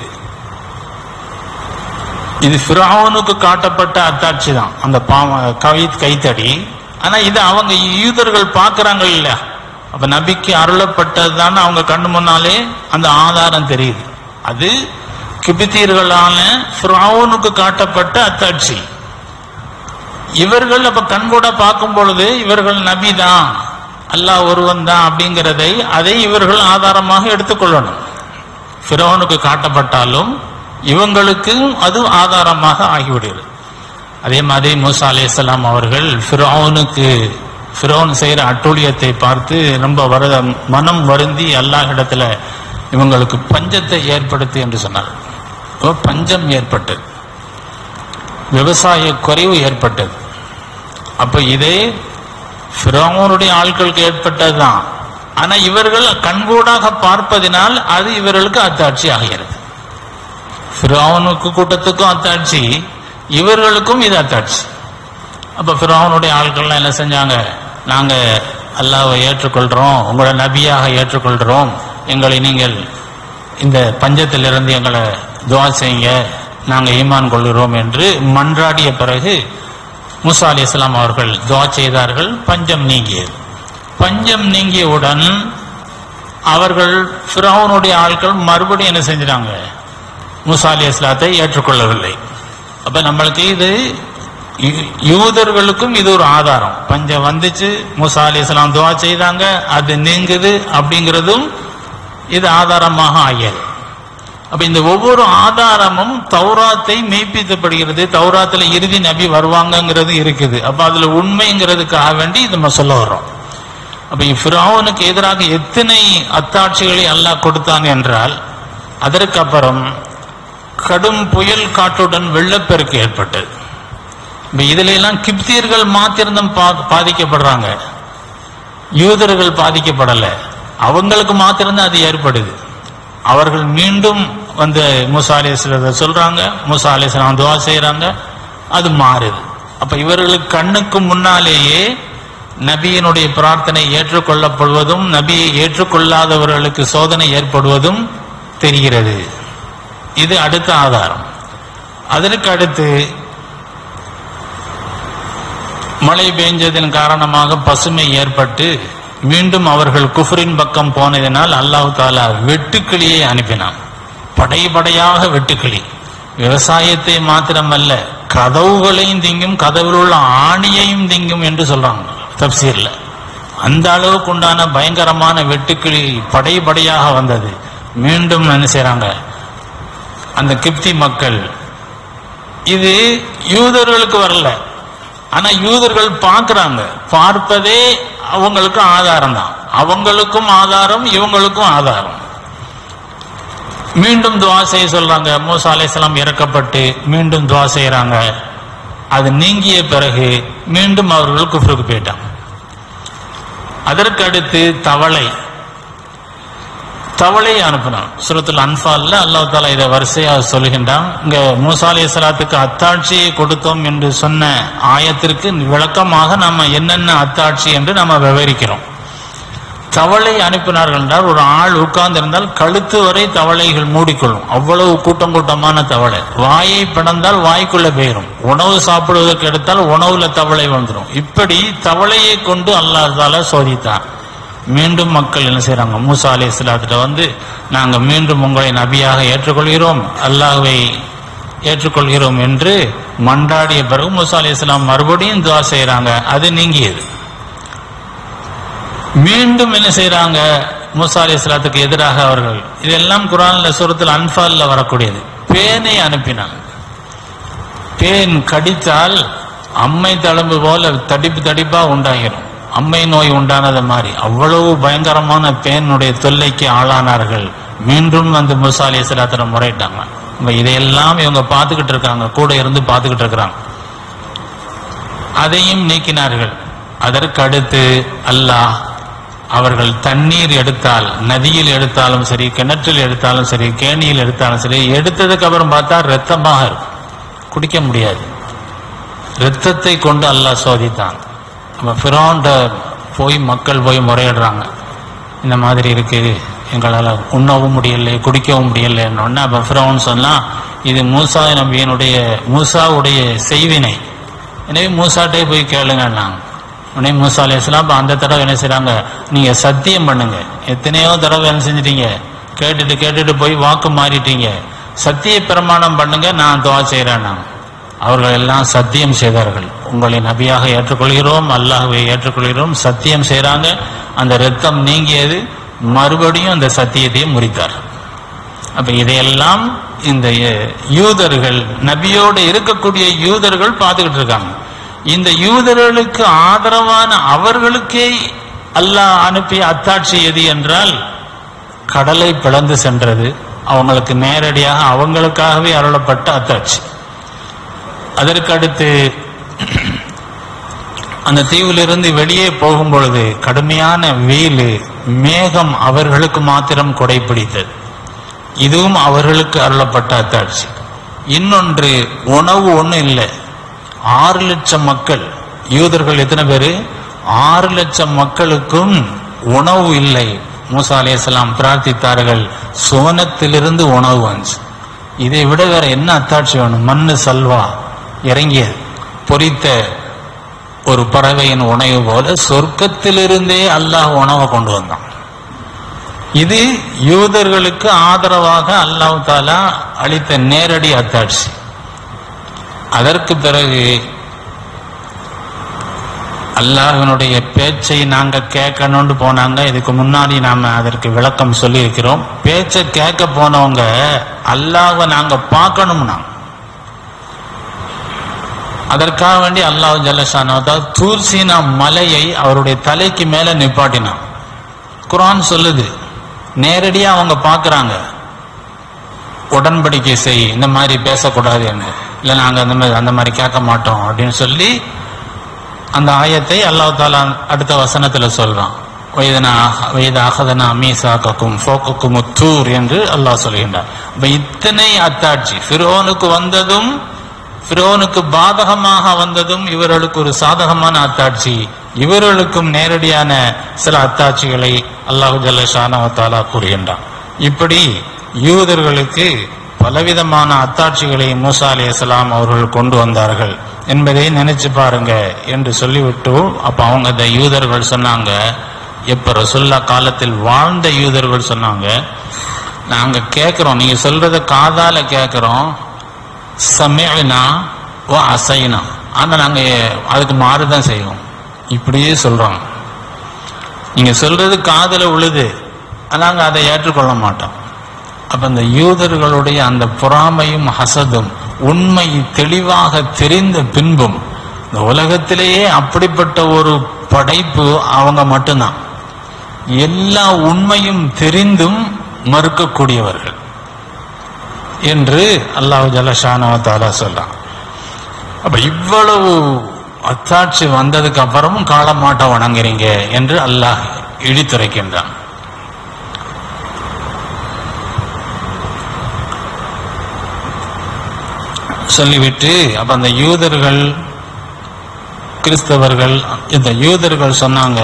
இது ஃபிரௌனுக்கு காட்டப்பட்ட அத்தாட்சி தான் அந்த பாம கை கைத்தடி ஆனா இது அவங்க யூதர்கள் பார்க்கறாங்க இல்ல அப்ப நபிக்கு அருளப்பட்டதுதான் அவங்க கண்ணு முன்னாலே அந்த ஆதாரம் தெரியுது அது கிபித்தீர்களான ஃபிரௌனுக்கு காட்டப்பட்ட அத்தாட்சி இவர்கள் அப்ப கண்கூட பார்க்கும் பொழுது இவர்கள் நபி தான் அல்லாஹ் ஒருவன் தான் அப்படிங்கிறதை அதை இவர்கள் ஆதாரமாக எடுத்துக்கொள்ளணும் ஃபிரௌனுக்கு காட்டப்பட்டாலும் இவங்களுக்கு அது ஆதாரமாக ஆகிவிடுகிறது அதே மாதிரி மூசா அலைஹிஸ்ஸலாம் அவர்கள் ஃபிரௌனுக்கு ஃபிரௌன் செய்கிற அட்டூழியத்தை பார்த்து ரொம்ப வரத மனம் வருந்தி அல்லாஹ்விடத்துல இவங்களுக்கு பஞ்சத்தை ஏற்படுத்து என்று சொன்னார் அப்ப பஞ்சம் ஏற்பட்டது விவசாய குறைவு ஏற்பட்டது அப்ப இதே ஃபிரௌனுடைய ஆட்களுக்கு ஏற்பட்டதுதான் ஆனா இவர்கள் கண்கூடாக பார்ப்பதினால் அது இவர்களுக்கு அத்தாட்சி ஆகிறது ஃபிரௌனுக்கு கூட்டத்துக்கும் அத்தாட்சி இவர்களுக்கும் இது அத்தாட்சி அப்ப ஃபிரௌனுடைய ஆட்கள்லாம் என்ன செஞ்சாங்க நாங்க அல்லாஹ்வை ஏற்றுக்கொள்றோம் உங்களை நபியாக ஏற்றுக்கொள்றோம் எங்களை நீங்கள் இந்த பஞ்சத்திலிருந்து எங்களை துவா செய்யுங்க நாங்க ஈமான் கொள்கிறோம் என்று மன்றாடிய பிறகு மூசா அலி இஸ்லாம் அவர்கள் துவா செய்தார்கள் பஞ்சம் நீங்கியது பஞ்சம் நீங்கியவுடன் அவர்கள் ஃபிரௌனுடைய ஆட்கள் மறுபடியும் என்ன செஞ்சிட்டாங்க மூசா அலி இஸ்லாத்தை ஏற்றுக்கொள்ளவில்லை அப்ப நம்மளுக்கு இது யூ- யூதர்களுக்கும் இது ஒரு ஆதாரம் பஞ்சம் வந்துச்சு மூசா அலி இஸ்லாம் துவா செய்தாங்க அது நீங்குது அப்படிங்கிறதும் இது ஆதாரமாக ஆகியது அப்ப இந்த ஒவ்வொரு ஆதாரமும் தௌராத்தை மெய்ப்பிக்கப்படுகிறது தௌராத்துல இறுதி நபி வருவாங்கங்கிறது இருக்குது அப்ப அதுல உண்மைங்கிறதுக்காக வேண்டி இது நம்ம சொல்ல வர்றோம் அப்ப ஃபிரௌனுக்கு எதிராக எத்தனை அத்தாட்சிகளை அல்லாஹ் கொடுத்தான் என்றால் அதற்கு அப்புறம் கடும் புயல் காற்றுடன் வெள்ளப்பெருக்கு ஏற்பட்டது இப்ப இதுல எல்லாம் கிப்தியர்கள் மாத்திருந்தம் பா- பாதிக்கப்படுறாங்க யூதர்கள் பாதிக்கப்படல அவங்களுக்கு மாத்திரம்தான் அது ஏற்படுது அவர்கள் மீண்டும் வந்து மூசா அலிஸ்லத்தை சொல்றாங்க மூசா அலிஸ்லாம் துவா செய்யறாங்க அது மாறுது அப்ப இவர்களுக்கு கண்ணுக்கு முன்னாலேயே நபியினுடைய பிரார்த்தனை ஏற்றுக்கொள்ளப்படுவதும் நபியை ஏற்றுக்கொள்ளாதவர்களுக்கு சோதனை ஏற்படுவதும் தெரிகிறது இது அடுத்த ஆதாரம் அதற்கு அடுத்து மழை பெஞ்சதன் காரணமாக பசுமை ஏற்பட்டு மீண்டும் அவர்கள் குஃபரின் பக்கம் போனதினால் அல்லாஹ் தாலா வெட்டுக்கிளியை அனுப்பினான் படை படையாக வெட்டுக்கிளி விவசாயத்தை மாத்திரமல்ல கதவுகளையும் திங்கும் கதவில் உள்ள ஆணியையும் திங்கும் என்று சொல்றாங்க தப்சீர்ல அந்த அளவுக்கு உண்டான பயங்கரமான வெட்டுக்கிளி படை படையாக வந்தது மீண்டும் என்ன செய்றாங்க அந்த கிப்தி மக்கள் இது யூதர்களுக்கு வரல ஆனா யூதர்கள் பார்க்கறாங்க பார்ப்பதே அவங்களுக்கு ஆதாரம் தான் அவங்களுக்கும் ஆதாரம் இவங்களுக்கும் ஆதாரம் மீண்டும் துவா செய்ய சொல்றாங்க மூசா அலைஹிஸ்ஸலாம் இறக்கப்பட்டு மீண்டும் துவா செய்யறாங்க அது நீங்கிய பிறகு மீண்டும் அவர்கள் குஃப்ருக்கு போயிட்டாங்க அதற்கு அடுத்து தவளை தவளை அனுப்பினான் சூரத்துல் அன்பால்ல அல்லாஹ் தாலா இதை வரிசையா சொல்லுகின்றான் இங்க மூசா அலி இஸ்லாத்துக்கு அத்தாட்சியை கொடுத்தோம் என்று சொன்ன ஆயத்திற்கு விளக்கமாக நாம என்னென்ன அத்தாட்சி என்று நாம விவரிக்கிறோம் தவளை அனுப்பினார்கள் என்றால் ஒரு ஆள் உட்கார்ந்து இருந்தால் கழுத்து வரை தவளைகள் மூடிக்கொள்ளும் அவ்வளவு கூட்டம் கூட்டமான தவளை வாயை பிளந்தால் வாய்க்குள்ள போயிரும் உணவு சாப்பிடுவதற்கு எடுத்தால் உணவுல தவளை வந்துடும் இப்படி தவளையை கொண்டு அல்லாஹ் தாலா சோதித்தான் மீண்டும் மக்கள் என்ன செய்றாங்க மூசா அலி இஸ்லாத்திட்ட வந்து நாங்க மீண்டும் உங்களை நபியாக ஏற்றுக்கொள்கிறோம் அல்லாஹ்வை ஏற்றுக்கொள்கிறோம் என்று மன்றாடிய பிறகு மூசா அலி இஸ்லாம் மறுபடியும் துவா செய்றாங்க அது நீங்கியது மீண்டும் என்ன செய்றாங்க மூசா அலி இஸ்லாத்துக்கு எதிராக அவர்கள் இதெல்லாம் குரான்ல சூரத்தில் அன்பால்ல வரக்கூடியது பேனை அனுப்பினாங்க பேன் கடித்தால் அம்மை தழும்பு போல தடிப்பு தடிப்பா உண்டாகிரும் அம்மை நோய் உண்டானது மாதிரி அவ்வளவு பயங்கரமான பேனுடைய தொல்லைக்கு ஆளானார்கள் மீண்டும் அந்த மூசா அலி இஸ்லாத்திர முறையிட்டாங்க இப்ப இதையெல்லாம் இவங்க பார்த்துக்கிட்டு இருக்காங்க கூட இருந்து பார்த்துக்கிட்டு இருக்கிறாங்க அதையும் நீக்கினார்கள் அதற்கு அடுத்து அல்லாஹ் அவர்கள் தண்ணீர் எடுத்தால் நதியில் எடுத்தாலும் சரி கிணற்றில் எடுத்தாலும் சரி கேணியில் எடுத்தாலும் சரி எடுத்ததுக்கு அப்புறம் பார்த்தா ரத்தமாக இருக்கும் குடிக்க முடியாது ரத்தத்தை கொண்டு அல்லாஹ் சோதித்தான் அப்ப ஃபிரௌன்ட போய் மக்கள் போய் முறையிடுறாங்க இந்த மாதிரி இருக்கு எங்களால் உண்ணவும் முடியல குடிக்கவும் முடியலன்னு அப்ப ஃபிரௌன் சொன்னா இது மூசா நபியினுடைய மூசாவுடைய செய்வினை எனவே மூசாட்டே போய் கேளுங்கன்னாங்க உடனே மூசா அலையாம் அப்ப அந்த தடவை என்ன செய்றாங்க நீங்க சத்தியம் பண்ணுங்க எத்தனையோ தடவை என்ன செஞ்சிட்டீங்க கேட்டுட்டு கேட்டுட்டு போய் வாக்கு மாறிட்டீங்க சத்திய பிரமாணம் பண்ணுங்க நான் துவா செய்கிறேன் அவர்கள் எல்லாம் சத்தியம் செய்தார்கள் உங்களை நபியாக ஏற்றுக்கொள்கிறோம் அல்லாஹ்வை ஏற்றுக்கொள்கிறோம் சத்தியம் செய்றாங்க அந்த ரத்தம் நீங்கியது மறுபடியும் அந்த சத்தியத்தை முறித்தார் அப்ப இதையெல்லாம் இந்த அஹ், யூதர்கள் நபியோடு இருக்கக்கூடிய யூதர்கள் பார்த்துக்கிட்டு இருக்காங்க இந்த யூதர்களுக்கு ஆதரவான அவர்களுக்கே அல்லாஹ் அனுப்பிய அத்தாட்சி எது என்றால் கடலை பிளந்து சென்றது அவங்களுக்கு நேரடியாக அவங்களுக்காகவே அருளப்பட்ட அத்தாட்சி அதற்கு அடுத்து அந்த தீவிலிருந்து வெளியே போகும் பொழுது கடுமையான வெயில் மேகம் அவர்களுக்கு மாத்திரம் கொடை பிடித்தது இதுவும் அவர்களுக்கு அருளப்பட்ட அத்தாட்சி இன்னொன்று உணவு ஒண்ணும் இல்லை ஆறு லட்சம் மக்கள் யூதர்கள் எத்தனை பேரு ஆறு லட்சம் மக்களுக்கும் உணவு இல்லை மூசா அலையாம் பிரார்த்தித்தார்கள் சுவனத்திலிருந்து உணவு வந்துச்சு இதை விட வேற என்ன அத்தாட்சி வேணும் மண்ணு சல்வா இறங்கியது பொரித்த ஒரு பறவையின் உணவு போல சொர்க்கத்திலிருந்தே அல்லாஹ் உணவை கொண்டு வந்தான் இது யூதர்களுக்கு ஆதரவாக அல்லாஹ் தாலா அளித்த நேரடி அத்தாட்சி அதற்கு பிறகு அல்லாஹ்வினுடைய பேச்சை நாங்க கேட்கணும்னு போனாங்க இதுக்கு முன்னாடி நாம அதற்கு விளக்கம் சொல்லி இருக்கிறோம் பேச்சை கேட்க போனவங்க அல்லாஹ்வை நாங்க பார்க்கணும்னா அதற்காக வேண்டி அல்லாஹ் ஜல்லஷானா தூர்சீனா மலையை அவருடைய தலைக்கு மேல நிப்பாட்டினான் குர்ஆன் சொல்லுது நேரடியா அவங்க பார்க்கறாங்க உடன்படிக்கை செய் இந்த மாதிரி பேசக்கூடாது என்ன இல்லை நாங்க அந்த மாதிரி அந்த மாதிரி கேட்க மாட்டோம் அப்படின்னு சொல்லி அந்த ஆயத்தை அல்லாஹ் தாலா அடுத்த வசனத்துல சொல்றான் வைதனா வைத அகதனா மீசாக்கும் ஃபோக்குக்கும் தூர் என்று அல்லாஹ் சொல்கின்றார் அப்ப இத்தனை அத்தாட்சி ஃபிரோனுக்கு வந்ததும் ஃபிரோனுக்கு பாதகமாக வந்ததும் இவர்களுக்கு ஒரு சாதகமான அத்தாட்சி இவர்களுக்கும் நேரடியான சில அத்தாட்சிகளை அல்லாஹு ஜல்ல ஷானவத்தாலா கூறுகின்றான் இப்படி யூதர்களுக்கு பலவிதமான அத்தாட்சிகளை மூசா அலையாம் அவர்கள் கொண்டு வந்தார்கள் என்பதை நினைச்சு பாருங்க என்று சொல்லிவிட்டு அப்ப அவங்க இந்த யூதர்கள் சொன்னாங்க எப்ப ரசுல்லா காலத்தில் வாழ்ந்த யூதர்கள் சொன்னாங்க நாங்க கேட்கிறோம் நீங்க சொல்றத காதால கேட்கிறோம் சமயனா ஓ அசைனா ஆனா நாங்க அதுக்கு மாறுதான் செய்வோம் இப்படியே சொல்றோம் நீங்க சொல்றது காதுல உழுது நாங்க அதை ஏற்றுக்கொள்ள மாட்டோம் அப்ப இந்த யூதர்களுடைய அந்த பொறாமையும் ஹசதும் உண்மை தெளிவாக தெரிந்த பின்பும் இந்த உலகத்திலேயே அப்படிப்பட்ட ஒரு படைப்பு அவங்க மட்டும்தான் எல்லா உண்மையும் தெரிந்தும் மறுக்கக்கூடியவர்கள் என்று அல்லாஹ் ஜலஷானவத்தாலா சொல்றான் அப்ப இவ்வளவு அத்தாட்சி வந்ததுக்கு அப்புறமும் காலமாட்டம் வணங்குறீங்க என்று அல்லாஹ் இடித்துரைக்கின்றான் சொல்லிவிட்டு அப்ப அந்த யூதர்கள் கிறிஸ்தவர்கள் இந்த யூதர்கள் சொன்னாங்க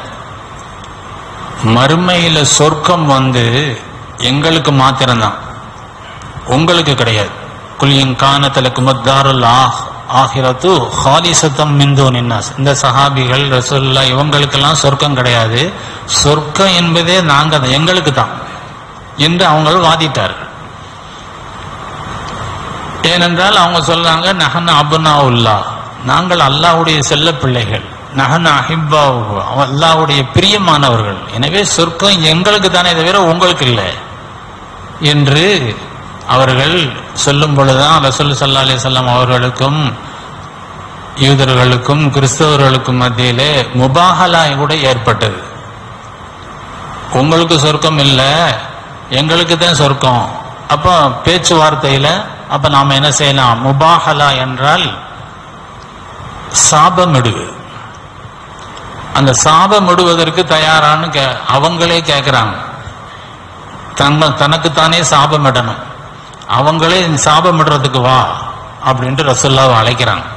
மறுமையில சொர்க்கம் வந்து எங்களுக்கு மாத்திரம்தான் உங்களுக்கு கிடையாது குலியங் காணத்தலுக்கு மத்தாருல் ஆஹ் ஆஹிரத்து ஹாலிசத்தம் மிந்து நின்னாஸ் இந்த சஹாபிகள் ரசூல்லா இவங்களுக்கெல்லாம் சொர்க்கம் கிடையாது சொர்க்கம் என்பதே நாங்க தான் எங்களுக்கு தான் என்று அவங்க வாதிட்டார்கள் ஏனென்றால் அவங்க சொல்றாங்க நஹன் அபுனா உல்லா நாங்கள் அல்லாஹ்வுடைய செல்ல பிள்ளைகள் நஹன் அஹிப்பா அல்லாஹ்வுடைய பிரியமானவர்கள் எனவே சொர்க்கம் எங்களுக்கு தானே தவிர உங்களுக்கு இல்லை என்று அவர்கள் சொல்லும் பொழுதுதான் ரசூல் சல்லா அலிசல்லாம் அவர்களுக்கும் யூதர்களுக்கும் கிறிஸ்தவர்களுக்கும் மத்தியிலே முபாகலா கூட ஏற்பட்டது உங்களுக்கு சொர்க்கம் இல்லை எங்களுக்கு தான் சொர்க்கம் அப்போ பேச்சுவார்த்தையில அப்ப நாம என்ன செய்யலாம் முபாஹலா என்றால் சாபமிடுவது அந்த சாபமிடுவதற்கு தயாரான்னு கே அவங்களே கேட்குறாங்க தங்க தனக்குத்தானே சாபமிடணும் அவங்களே சாபமிடுறதுக்கு வா அப்படின்ட்டு ரசுல்லாவை அழைக்கிறாங்க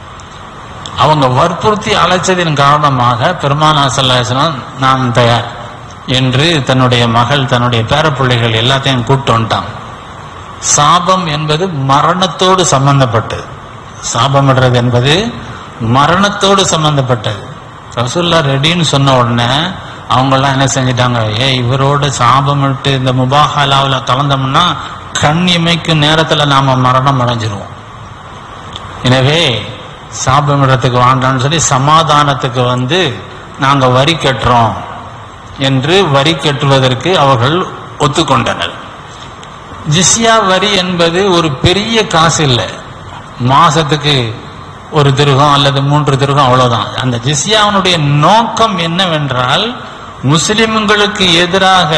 அவங்க வற்புறுத்தி அழைச்சதின் காரணமாக பெருமானா சல்லாசனம் நான் தயார் என்று தன்னுடைய மகள் தன்னுடைய பேரப்பிள்ளைகள் எல்லாத்தையும் கூப்பிட்டு வந்துட்டாங்க சாபம் என்பது மரணத்தோடு சம்பந்தப்பட்டது சாபமிடுறது என்பது மரணத்தோடு சம்பந்தப்பட்டது ரசூல்லா ரெடின்னு சொன்ன உடனே அவங்கெல்லாம் என்ன செஞ்சிட்டாங்க ஏ இவரோட சாபமிட்டு இந்த முபாஹலாவில் கலந்தோம்னா கண் இமைக்கும் நேரத்தில் நாம மரணம் அடைஞ்சிருவோம் எனவே சாபமிடத்துக்கு வாண்டான்னு சொல்லி சமாதானத்துக்கு வந்து நாங்க வரி கட்டுறோம் என்று வரி கட்டுவதற்கு அவர்கள் ஒத்துக்கொண்டனர் ஜிஸ்யா வரி என்பது ஒரு பெரிய காசு இல்லை மாசத்துக்கு ஒரு திருகம் அல்லது மூன்று திருகம் அவ்வளவுதான் அந்த ஜிஸ்யாவினுடைய நோக்கம் என்னவென்றால் முஸ்லிம்களுக்கு எதிராக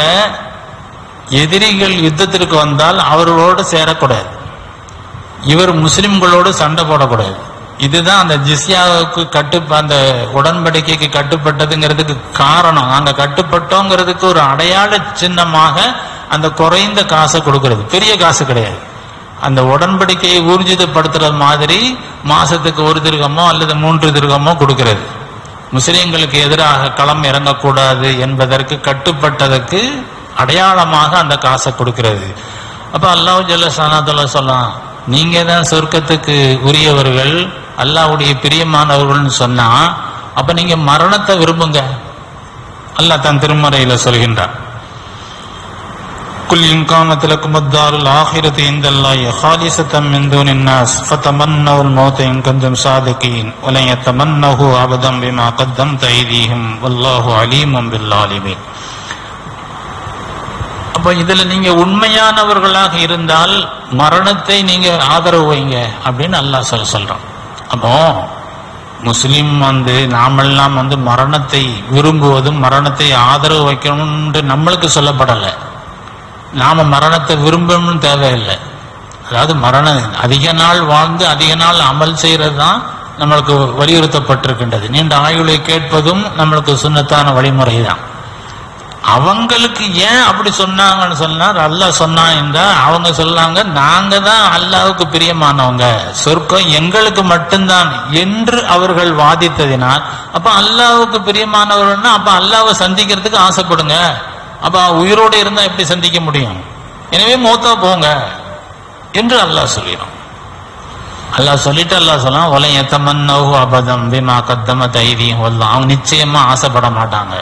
எதிரிகள் யுத்தத்திற்கு வந்தால் அவர்களோடு சேரக்கூடாது இவர் முஸ்லிம்களோடு சண்டை போடக்கூடாது இதுதான் அந்த ஜிஸ்யாவுக்கு கட்டு அந்த உடன்படிக்கைக்கு கட்டுப்பட்டதுங்கிறதுக்கு காரணம் நாங்க கட்டுப்பட்டோங்கிறதுக்கு ஒரு அடையாள சின்னமாக அந்த குறைந்த காசை கொடுக்கிறது பெரிய காசு கிடையாது அந்த உடன்படிக்கையை ஊர்ஜிதப்படுத்துறது மாதிரி மாசத்துக்கு ஒரு திருகமோ அல்லது மூன்று திருகமோ கொடுக்கிறது முஸ்லிம்களுக்கு எதிராக களம் இறங்கக்கூடாது என்பதற்கு கட்டுப்பட்டதற்கு அடையாளமாக அந்த காசை கொடுக்கிறது அப்ப அல்லாஹ் ஜல்ல சனாத்துல சொல்லலாம் நீங்க தான் சொர்க்கத்துக்கு உரியவர்கள் அல்லாஹ்வுடைய பிரியமானவர்கள்னு சொன்னா அப்ப நீங்க மரணத்தை விரும்புங்க அல்லாஹ் தன் திருமறையில சொல்கின்றான் قل إن كانت لكم الدار الآخرة عند الله خالصة من دون الناس فتمنوا الموت إن كنتم صادقين ولن يتمنوه أبدا بما قدمت أيديهم والله عليم بالظالمين அப்ப இதுல நீங்க உண்மையானவர்களாக இருந்தால் மரணத்தை நீங்க ஆதரவு வைங்க அப்படின்னு அல்லாஹ் சொல்ல சொல்றான் அப்போ முஸ்லிம் வந்து நாமெல்லாம் வந்து மரணத்தை விரும்புவதும் மரணத்தை ஆதரவு வைக்கணும்னு நம்மளுக்கு சொல்லப்படலை நாம மரணத்தை விரும்பணும்னு தேவையில்லை அதாவது மரணம் அதிக நாள் வாழ்ந்து அதிக நாள் அமல் செய்யறது தான் நம்மளுக்கு வலியுறுத்தப்பட்டிருக்கின்றது நீண்ட ஆயுளை கேட்பதும் நம்மளுக்கு சுண்ணத்தான வழிமுறை தான் அவங்களுக்கு ஏன் அப்படி சொன்னாங்கன்னு சொன்னார் அல்லாஹ் சொன்னான் என்றால் அவங்க சொன்னாங்க நாங்க தான் அல்லாவுக்கு பிரியமானவங்க சொர்க்கம் எங்களுக்கு மட்டும்தான் என்று அவர்கள் வாதித்ததினால் அப்ப அல்லாவுக்கு பிரியமானவர்கள்னா அப்ப அல்லாவை சந்திக்கிறதுக்கு ஆசைப்படுங்க அப்ப உயிரோடு இருந்தா எப்படி சந்திக்க முடியும் எனவே மூத்தா போங்க என்று அல்லாஹ் சொல்லிடும் அல்லாஹ் சொல்லிட்டு அல்லாஹ் சொல்லலாம் ஒலை எத்தமன்னவு அபதம் பிமா கத்தம தைரியம் அவங்க நிச்சயமா ஆசைப்பட மாட்டாங்க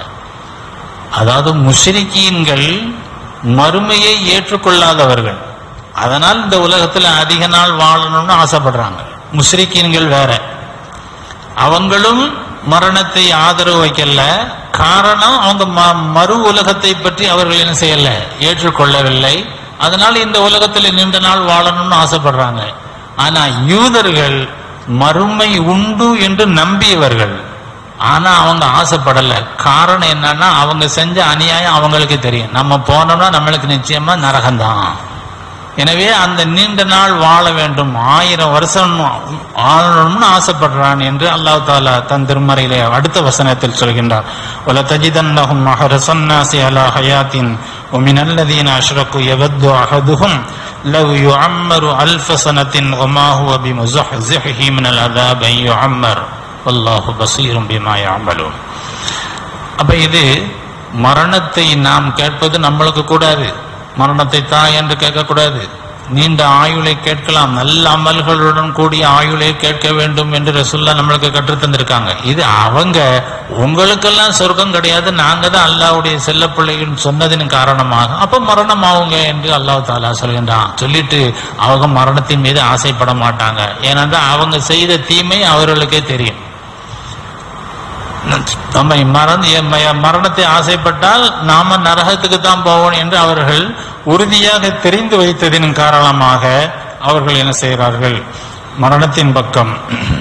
அதாவது முஷ்ரிக்கீன்கள் மறுமையை ஏற்றுக்கொள்ளாதவர்கள் அதனால் இந்த உலகத்துல அதிக நாள் வாழணும்னு ஆசைப்படுறாங்க முஷ்ரிக்கீன்கள் வேற அவங்களும் மரணத்தை ஆதரவு வைக்கல காரணம் அவங்க ம- மறு உலகத்தை பற்றி அவர்கள் என்ன செய்யல ஏற்றுக்கொள்ளவில்லை அதனால இந்த உலகத்தில் நீண்ட நாள் வாழணும்னு ஆசைப்படுறாங்க ஆனா யூதர்கள் மறுமை உண்டு என்று நம்பியவர்கள் ஆனா அவங்க ஆசைப்படல காரணம் என்னன்னா அவங்க செஞ்ச அநியாயம் அவங்களுக்கு தெரியும் நம்ம போனோம்னா நம்மளுக்கு நிச்சயமா நரகம்தான் எனவே அந்த நீண்ட நாள் வாழ வேண்டும் ஆயிரம் வருஷம் ஆளணும்னு ஆசைப்படுறான் என்று அல்லாஹ் தாலா தன் திருமறையிலே அடுத்த வசனத்தில் சொல்கின்றார் وَلَا تَجِدَنَّهُمْ أَحْرَصَ النَّاسِ عَلَى حَيَاةٍ وَمِنَ الَّذِينَ أَشْرَكُوا يَوَدُّ أَحَدُهُمْ لَوْ يُعَمَّرُ أَلْفَ سَنَةٍ وَمَا هُوَ بِمُزَحْزِحِهِ مِنَ الْعَذَابِ أَن يُعَمَّرَ وَاللَّهُ بَصِيرٌ بِمَا يَعْمَلُونَ அப்ப இது மரணத்தை நாம் கேட்பது நம்மளுக்கு கூடாது மரணத்தை தா என்று கேட்கக்கூடாது நீண்ட ஆயுளை கேட்கலாம் நல்ல அமல்களுடன் கூடிய ஆயுளை கேட்க வேண்டும் என்று ரசுல்லா நம்மளுக்கு கற்றுத் தந்திருக்காங்க இது அவங்க உங்களுக்கெல்லாம் சொர்க்கம் கிடையாது நாங்க தான் அல்லாஹ்வுடைய செல்ல பிள்ளைகள் சொன்னதின் காரணமாக அப்ப மரணம் ஆகுங்க என்று அல்லாஹ் தாலா சொல்கின்றான் சொல்லிட்டு அவங்க மரணத்தின் மீது ஆசைப்பட மாட்டாங்க ஏனென்றால் அவங்க செய்த தீமை அவர்களுக்கே தெரியும் நம்ம மரண ம- மரணத்தை ஆசைப்பட்டால் நாம நரகத்துக்கு தான் போவோம் என்று அவர்கள் உறுதியாக தெரிந்து வைத்ததின் காரணமாக அவர்கள் என்ன செய்கிறார்கள் மரணத்தின் பக்கம்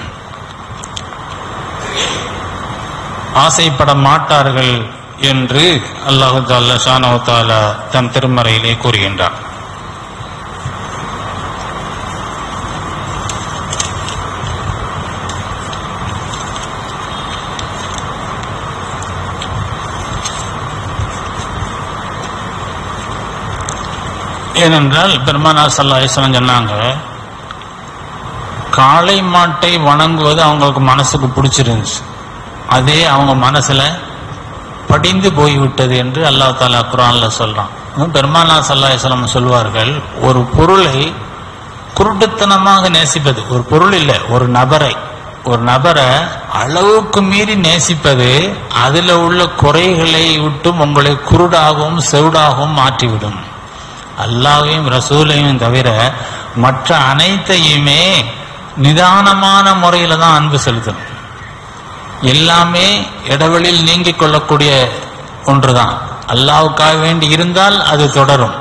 ஆசைப்பட மாட்டார்கள் என்று அல்லாஹு தாலா ஷானவு தாலா தன் திருமறையிலே கூறுகின்றார் ஏனென்றால் பெருமானா சல்லா அலிஸ்லாம் சொன்னாங்க காளை மாட்டை வணங்குவது அவங்களுக்கு மனசுக்கு பிடிச்சிருந்துச்சு அதே அவங்க மனசுல படிந்து போய்விட்டது என்று அல்லாஹ் தாலா குரான்ல சொல்றான் அதுவும் பெருமானா சல்லா அலிஸ்லாம் சொல்வார்கள் ஒரு பொருளை குருட்டுத்தனமாக நேசிப்பது ஒரு பொருள் இல்லை ஒரு நபரை ஒரு நபரை அளவுக்கு மீறி நேசிப்பது அதுல உள்ள குறைகளை விட்டும் உங்களை குருடாகவும் செவிடாகவும் மாற்றிவிடும் அல்லாவையும் ரசூலையும் தவிர மற்ற அனைத்தையுமே நிதானமான முறையில தான் அன்பு செலுத்தணும் எல்லாமே இடைவெளியில் நீங்கிக் கொள்ளக்கூடிய ஒன்றுதான் அல்லாவுக்காக வேண்டி இருந்தால் அது தொடரும்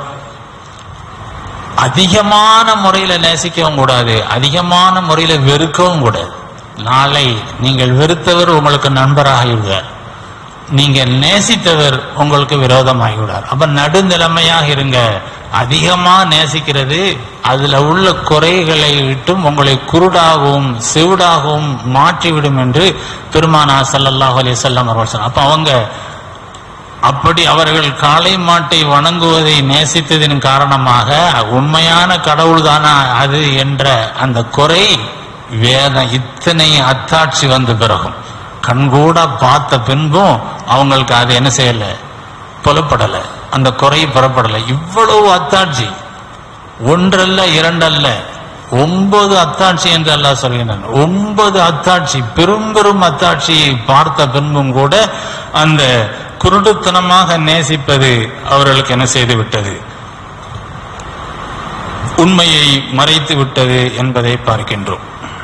அதிகமான முறையில நேசிக்கவும் கூடாது அதிகமான முறையில வெறுக்கவும் கூடாது நாளை நீங்கள் வெறுத்தவர் உங்களுக்கு நண்பராகிவிடுவார் நீங்க நேசித்தவர் உங்களுக்கு விரோதமாகிவிடார் அப்ப நடுநிலைமையாக இருங்க அதிகமா நேசிக்கிறது அதுல உள்ள குறைகளை விட்டும் உங்களை குருடாகவும் செவிடாகவும் மாற்றிவிடும் என்று பெருமானா ஸல்லல்லாஹு அலைஹி வஸல்லம் அவர்கள் சொன்னார். அப்ப அவங்க அப்படி அவர்கள் காளை மாட்டை வணங்குவதை நேசித்ததின் காரணமாக உண்மையான கடவுள் தானா அது என்ற அந்த குறை வேதம் இத்தனை அத்தாட்சி வந்த பிறகும் கண்கூட பார்த்த பின்பும் அவங்களுக்கு அது என்ன செய்யல புலப்படல அந்த குறை புறப்படல இவ்வளவு அத்தாட்சி ஒன்றல்ல இரண்டல்ல ஒன்பது அத்தாட்சி என்று அல்லாஹ் சொல்கின்றான் ஒன்பது அத்தாட்சி பெரும் பெரும் அத்தாட்சியை பார்த்த பின்பும் கூட அந்த குருடுத்தனமாக நேசிப்பது அவர்களுக்கு என்ன செய்து விட்டது உண்மையை மறைத்து விட்டது என்பதை பார்க்கின்றோம்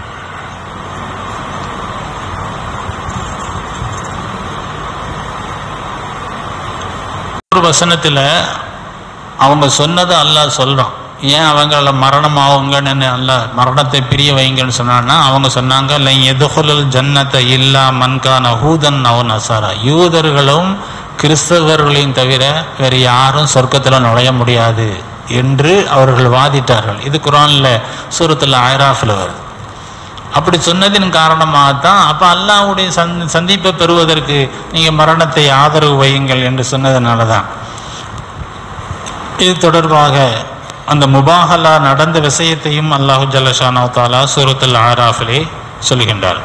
ஒரு வசனத்துல அவங்க சொன்னதை அல்லாஹ் சொல்றான் ஏன் அவங்கள மரணம் ஆகுங்கன்னு அல்லாஹ் மரணத்தை பிரிய வைங்கன்னு சொன்னான்னா அவங்க சொன்னாங்க லை எதுகுலல் ஜன்னத்தை இல்லா மன்கான ஹூதன் அவ நசாரா யூதர்களும் கிறிஸ்தவர்களையும் தவிர வேறு யாரும் சொர்க்கத்துல நுழைய முடியாது என்று அவர்கள் வாதிட்டார்கள் இது குரான்ல சூரத்துல ஆயிராஃபில் வருது அப்படி சொன்னதின் காரணமாகத்தான் அப்ப அல்லாஹ்வுடைய சந்தி சந்திப்பை பெறுவதற்கு நீங்க மரணத்தை ஆதரவு வையுங்கள் என்று சொன்னதுனால தான் இது தொடர்பாக அந்த முபாஹலா நடந்த விஷயத்தையும் அல்லாஹு ஜல்லஷானா தாலா சூரத்துல் ஆராஃபிலே சொல்கின்றார்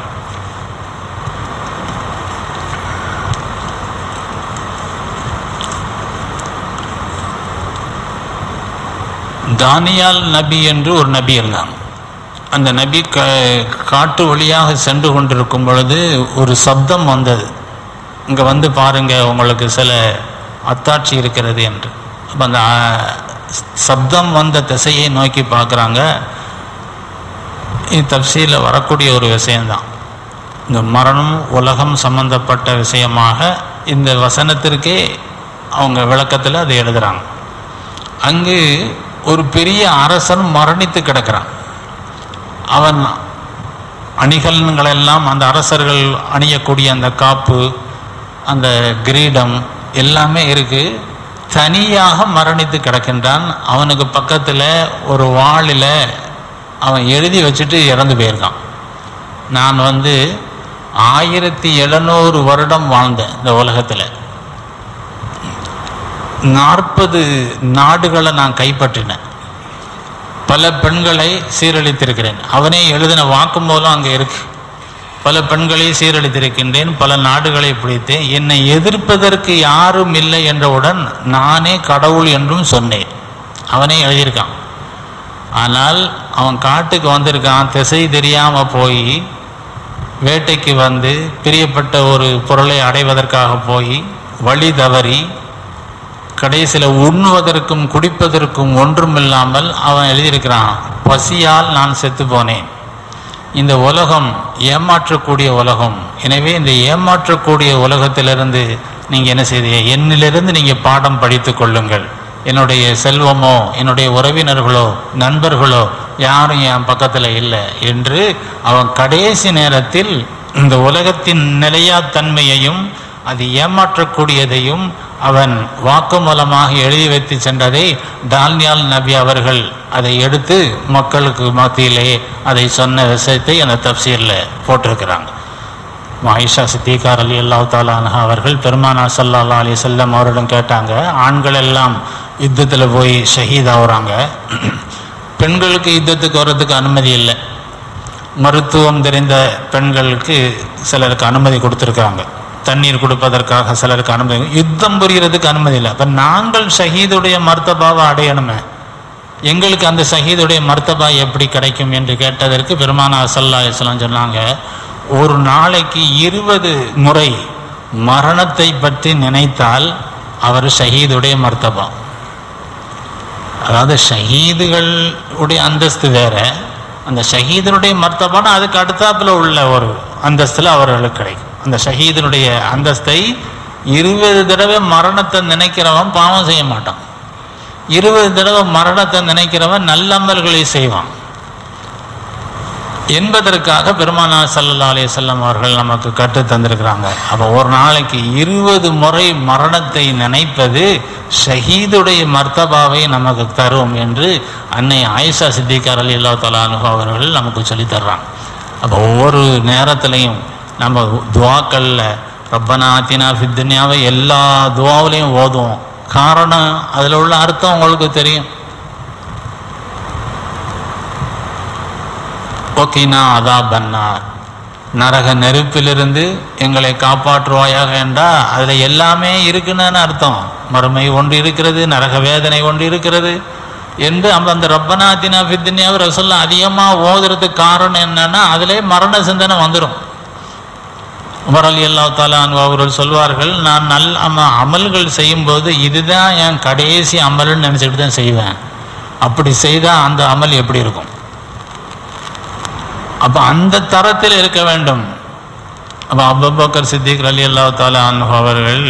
தானியால் நபி என்று ஒரு நபி இருந்தாங்க அந்த நபி க காட்டு வழியாக சென்று கொண்டிருக்கும் பொழுது ஒரு சப்தம் வந்தது இங்கே வந்து பாருங்க உங்களுக்கு சில அத்தாட்சி இருக்கிறது என்று அப்போ அந்த ஆ, சப்தம் வந்த திசையை நோக்கி பார்க்குறாங்க இது தப்சீலில் வரக்கூடிய ஒரு விஷயம்தான் இந்த மரணம் உலகம் சம்பந்தப்பட்ட விஷயமாக இந்த வசனத்திற்கே அவங்க விளக்கத்தில் அதை எழுதுறாங்க அங்கு ஒரு பெரிய அரசன் மரணித்து கிடக்கிறான் அவன் அணிகலன்களெல்லாம் அந்த அரசர்கள் அணியக்கூடிய அந்த காப்பு அந்த கிரீடம் எல்லாமே இருக்கு தனியாக மரணித்து கிடக்கின்றான் அவனுக்கு பக்கத்தில் ஒரு வாளில் அவன் எழுதி வச்சுட்டு இறந்து போயிருக்கான் நான் வந்து ஆயிரத்தி எழுநூறு வருடம் வாழ்ந்தேன் இந்த உலகத்தில் நாற்பது நாடுகளை நான் கைப்பற்றினேன் பல பெண்களை சீரழித்திருக்கிறேன் அவனே எழுதின வாக்குமூலம் அங்கே இருக்கு பல பெண்களை சீரழித்திருக்கின்றேன் பல நாடுகளை பிடித்தேன் என்னை எதிர்ப்பதற்கு யாரும் இல்லை என்றவுடன் நானே கடவுள் என்றும் சொன்னேன் அவனே எழுதியிருக்கான் ஆனால் அவன் காட்டுக்கு வந்திருக்கான் திசை தெரியாம போய் வேட்டைக்கு வந்து பிரியப்பட்ட ஒரு பொருளை அடைவதற்காக போய் வழி தவறி கடைசியில் உண்ணுவதற்கும் குடிப்பதற்கும் ஒன்றுமில்லாமல் அவன் எழுதியிருக்கிறான் பசியால் நான் செத்து போனேன் இந்த உலகம் ஏமாற்றக்கூடிய உலகம் எனவே இந்த ஏமாற்றக்கூடிய உலகத்திலிருந்து நீங்க என்ன செய்தீங்க என்னிலிருந்து நீங்க பாடம் படித்துக் கொள்ளுங்கள் என்னுடைய செல்வமோ என்னுடைய உறவினர்களோ நண்பர்களோ யாரும் என் பக்கத்துல இல்லை என்று அவன் கடைசி நேரத்தில் இந்த உலகத்தின் நிலையாத்தன்மையையும் அது ஏமாற்றக்கூடியதையும் அவன் வாக்குமூலமாக எழுதி வைத்து சென்றதை டால்னியால் நபி அவர்கள் அதை எடுத்து மக்களுக்கு மத்தியிலே அதை சொன்ன விஷயத்தை அந்த தப்சீரில் போட்டிருக்கிறாங்க ஆயிஷா சித்திகார் அலி அல்லா தாலான அவர்கள் பெருமானா சல்லா அலி செல்லம் அவரிடம் கேட்டாங்க ஆண்கள் எல்லாம் யுத்தத்தில் போய் ஷஹீத் ஆகுறாங்க பெண்களுக்கு யுத்தத்துக்கு வர்றதுக்கு அனுமதி இல்லை மருத்துவம் தெரிந்த பெண்களுக்கு சிலருக்கு அனுமதி கொடுத்துருக்காங்க தண்ணீர் கொடுப்பதற்காக சிலருக்கு அனுமதி யுத்தம் புரியறதுக்கு அனுமதி இல்லை அப்ப நாங்கள் ஷஹீதுடைய மர்த்தபாவை அடையணுமே எங்களுக்கு அந்த ஷஹீதுடைய மர்த்தபா எப்படி கிடைக்கும் என்று கேட்டதற்கு பெருமானா சல்லா இஸ்லாம் சொன்னாங்க ஒரு நாளைக்கு இருபது முறை மரணத்தை பற்றி நினைத்தால் அவர் ஷஹீதுடைய மர்த்தபா அதாவது ஷஹீதுகள் உடைய அந்தஸ்து வேற அந்த ஷஹீதனுடைய மர்த்தபான அதுக்கு அடுத்தாப்புல உள்ள ஒரு அந்தஸ்துல அவர்களுக்கு கிடைக்கும் அந்த ஷஹீதனுடைய அந்தஸ்தை இருபது தடவை மரணத்தை நினைக்கிறவன் பாவம் செய்ய மாட்டான் இருபது தடவை மரணத்தை நினைக்கிறவன் நல்லமல்களை செய்வான் என்பதற்காக பெருமானா சல்லா அலி செல்லம் அவர்கள் நமக்கு கற்று தந்திருக்கிறாங்க அப்போ ஒரு நாளைக்கு இருபது முறை மரணத்தை நினைப்பது ஷஹீதுடைய மர்த்தபாவை நமக்கு தரும் என்று அன்னை ஆயிஷா சித்திகார் அலி அல்லா தலானு அவர்கள் நமக்கு சொல்லித் தர்றாங்க அப்போ ஒவ்வொரு நேரத்திலையும் நம்ம துவாக்கல்ல ரப்பனா ஆத்தினா ஃபித்துனியாவை எல்லா துவாவிலையும் ஓதுவோம் காரணம் அதில் உள்ள அர்த்தம் உங்களுக்கு தெரியும் ஒக்கினா அதா பன்னார் நரக நெருப்பிலிருந்து எங்களை காப்பாற்றுவாயாக என்றா அதில் எல்லாமே இருக்குன்னு அர்த்தம் மறுமை ஒன்று இருக்கிறது நரக வேதனை ஒன்று இருக்கிறது என்று அந்த அந்த ரப்பனாத்தினா ஃபித்தினியாவை ரசோல்லா அதிகமாக ஓதுறதுக்கு காரணம் என்னன்னா அதிலே மரண சிந்தனை வந்துடும் உமர் அலி அல்லா தாலான் அவர்கள் சொல்வார்கள் நான் நல் அம அமல்கள் செய்யும்போது இதுதான் என் கடைசி அமல்னு நினச்சிட்டு தான் செய்வேன் அப்படி செய்தால் அந்த அமல் எப்படி இருக்கும் அப்போ அந்த தரத்தில் இருக்க வேண்டும் அப்போ அபுபக்கர் சித்திக் அலி அல்லா தாலா அவர்கள்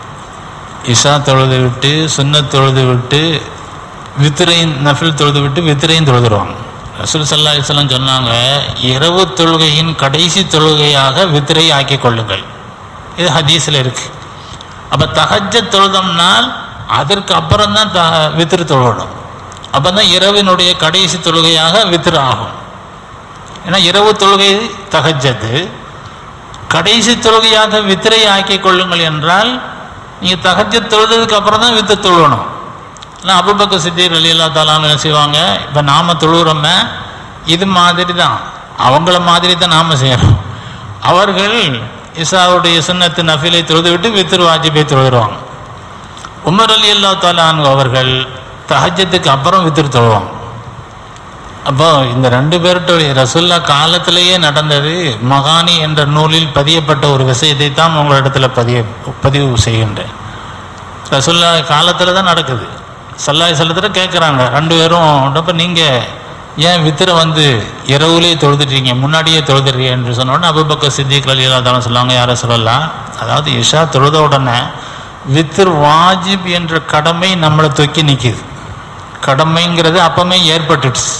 இஷா தொழுது விட்டு சுன்னத் தொழுது விட்டு வித்திரையும் நஃபில் தொழுது விட்டு வித்திரையும் தொழுதுருவாங்க ரசூல் சல்லா இஸ்லாம் சொன்னாங்க இரவு தொழுகையின் கடைசி தொழுகையாக வித்திரை ஆக்கி கொள்ளுங்கள் இது ஹதீஸில் இருக்கு அப்போ தஹஜ தொழுதம்னால் அதற்கு அப்புறம் தான் த வித்திரு தொழணும் அப்போ தான் இரவினுடைய கடைசி தொழுகையாக வித்திரு ஆகும் ஏன்னா இரவு தொழுகை தகஜது கடைசி தொழுகையாக வித்திரை ஆக்கி கொள்ளுங்கள் என்றால் நீங்கள் தகஜ தொழுதுக்கு அப்புறம் தான் வித்து தொழுவணும் இல்லை அபுபக்க சித்திர் அலி அல்லா தாலான்னு என்ன செய்வாங்க இப்போ நாம தொழுகிறோமே இது மாதிரி தான் அவங்கள மாதிரி தான் நாம செய்யறோம் அவர்கள் இசாவுடைய சுன்னத்து நஃபிலை தொழுது விட்டு வித்திரு வாஜிபை தொழுகிறோம் உமர் அலி அல்லா தாலான் அவர்கள் தஹஜத்துக்கு அப்புறம் வித்திரு தொழுவாங்க அப்போ இந்த ரெண்டு பேர்கிட்ட ரசுல்லா காலத்திலேயே நடந்தது மகானி என்ற நூலில் பதியப்பட்ட ஒரு விஷயத்தை தான் உங்களிடத்துல பதிய பதிவு செய்கின்றேன் ரசுல்லா காலத்தில் தான் நடக்குது சல்லாய் செல்லத்தில் கேட்குறாங்க ரெண்டு பேரும் அப்போ நீங்கள் ஏன் வித்திரை வந்து இரவுலேயே தொழுதுட்டீங்க முன்னாடியே தொழுதுறீங்க என்று சொன்ன உடனே அபுபக்க சித்திக் அலிலா தானே சொல்லுவாங்க யாரை சொல்லலாம் அதாவது இஷா தொழுத உடனே வித்திர் வாஜிப் என்ற கடமை நம்மளை தொக்கி நிற்கிது கடமைங்கிறது அப்பமே ஏற்பட்டுடுச்சு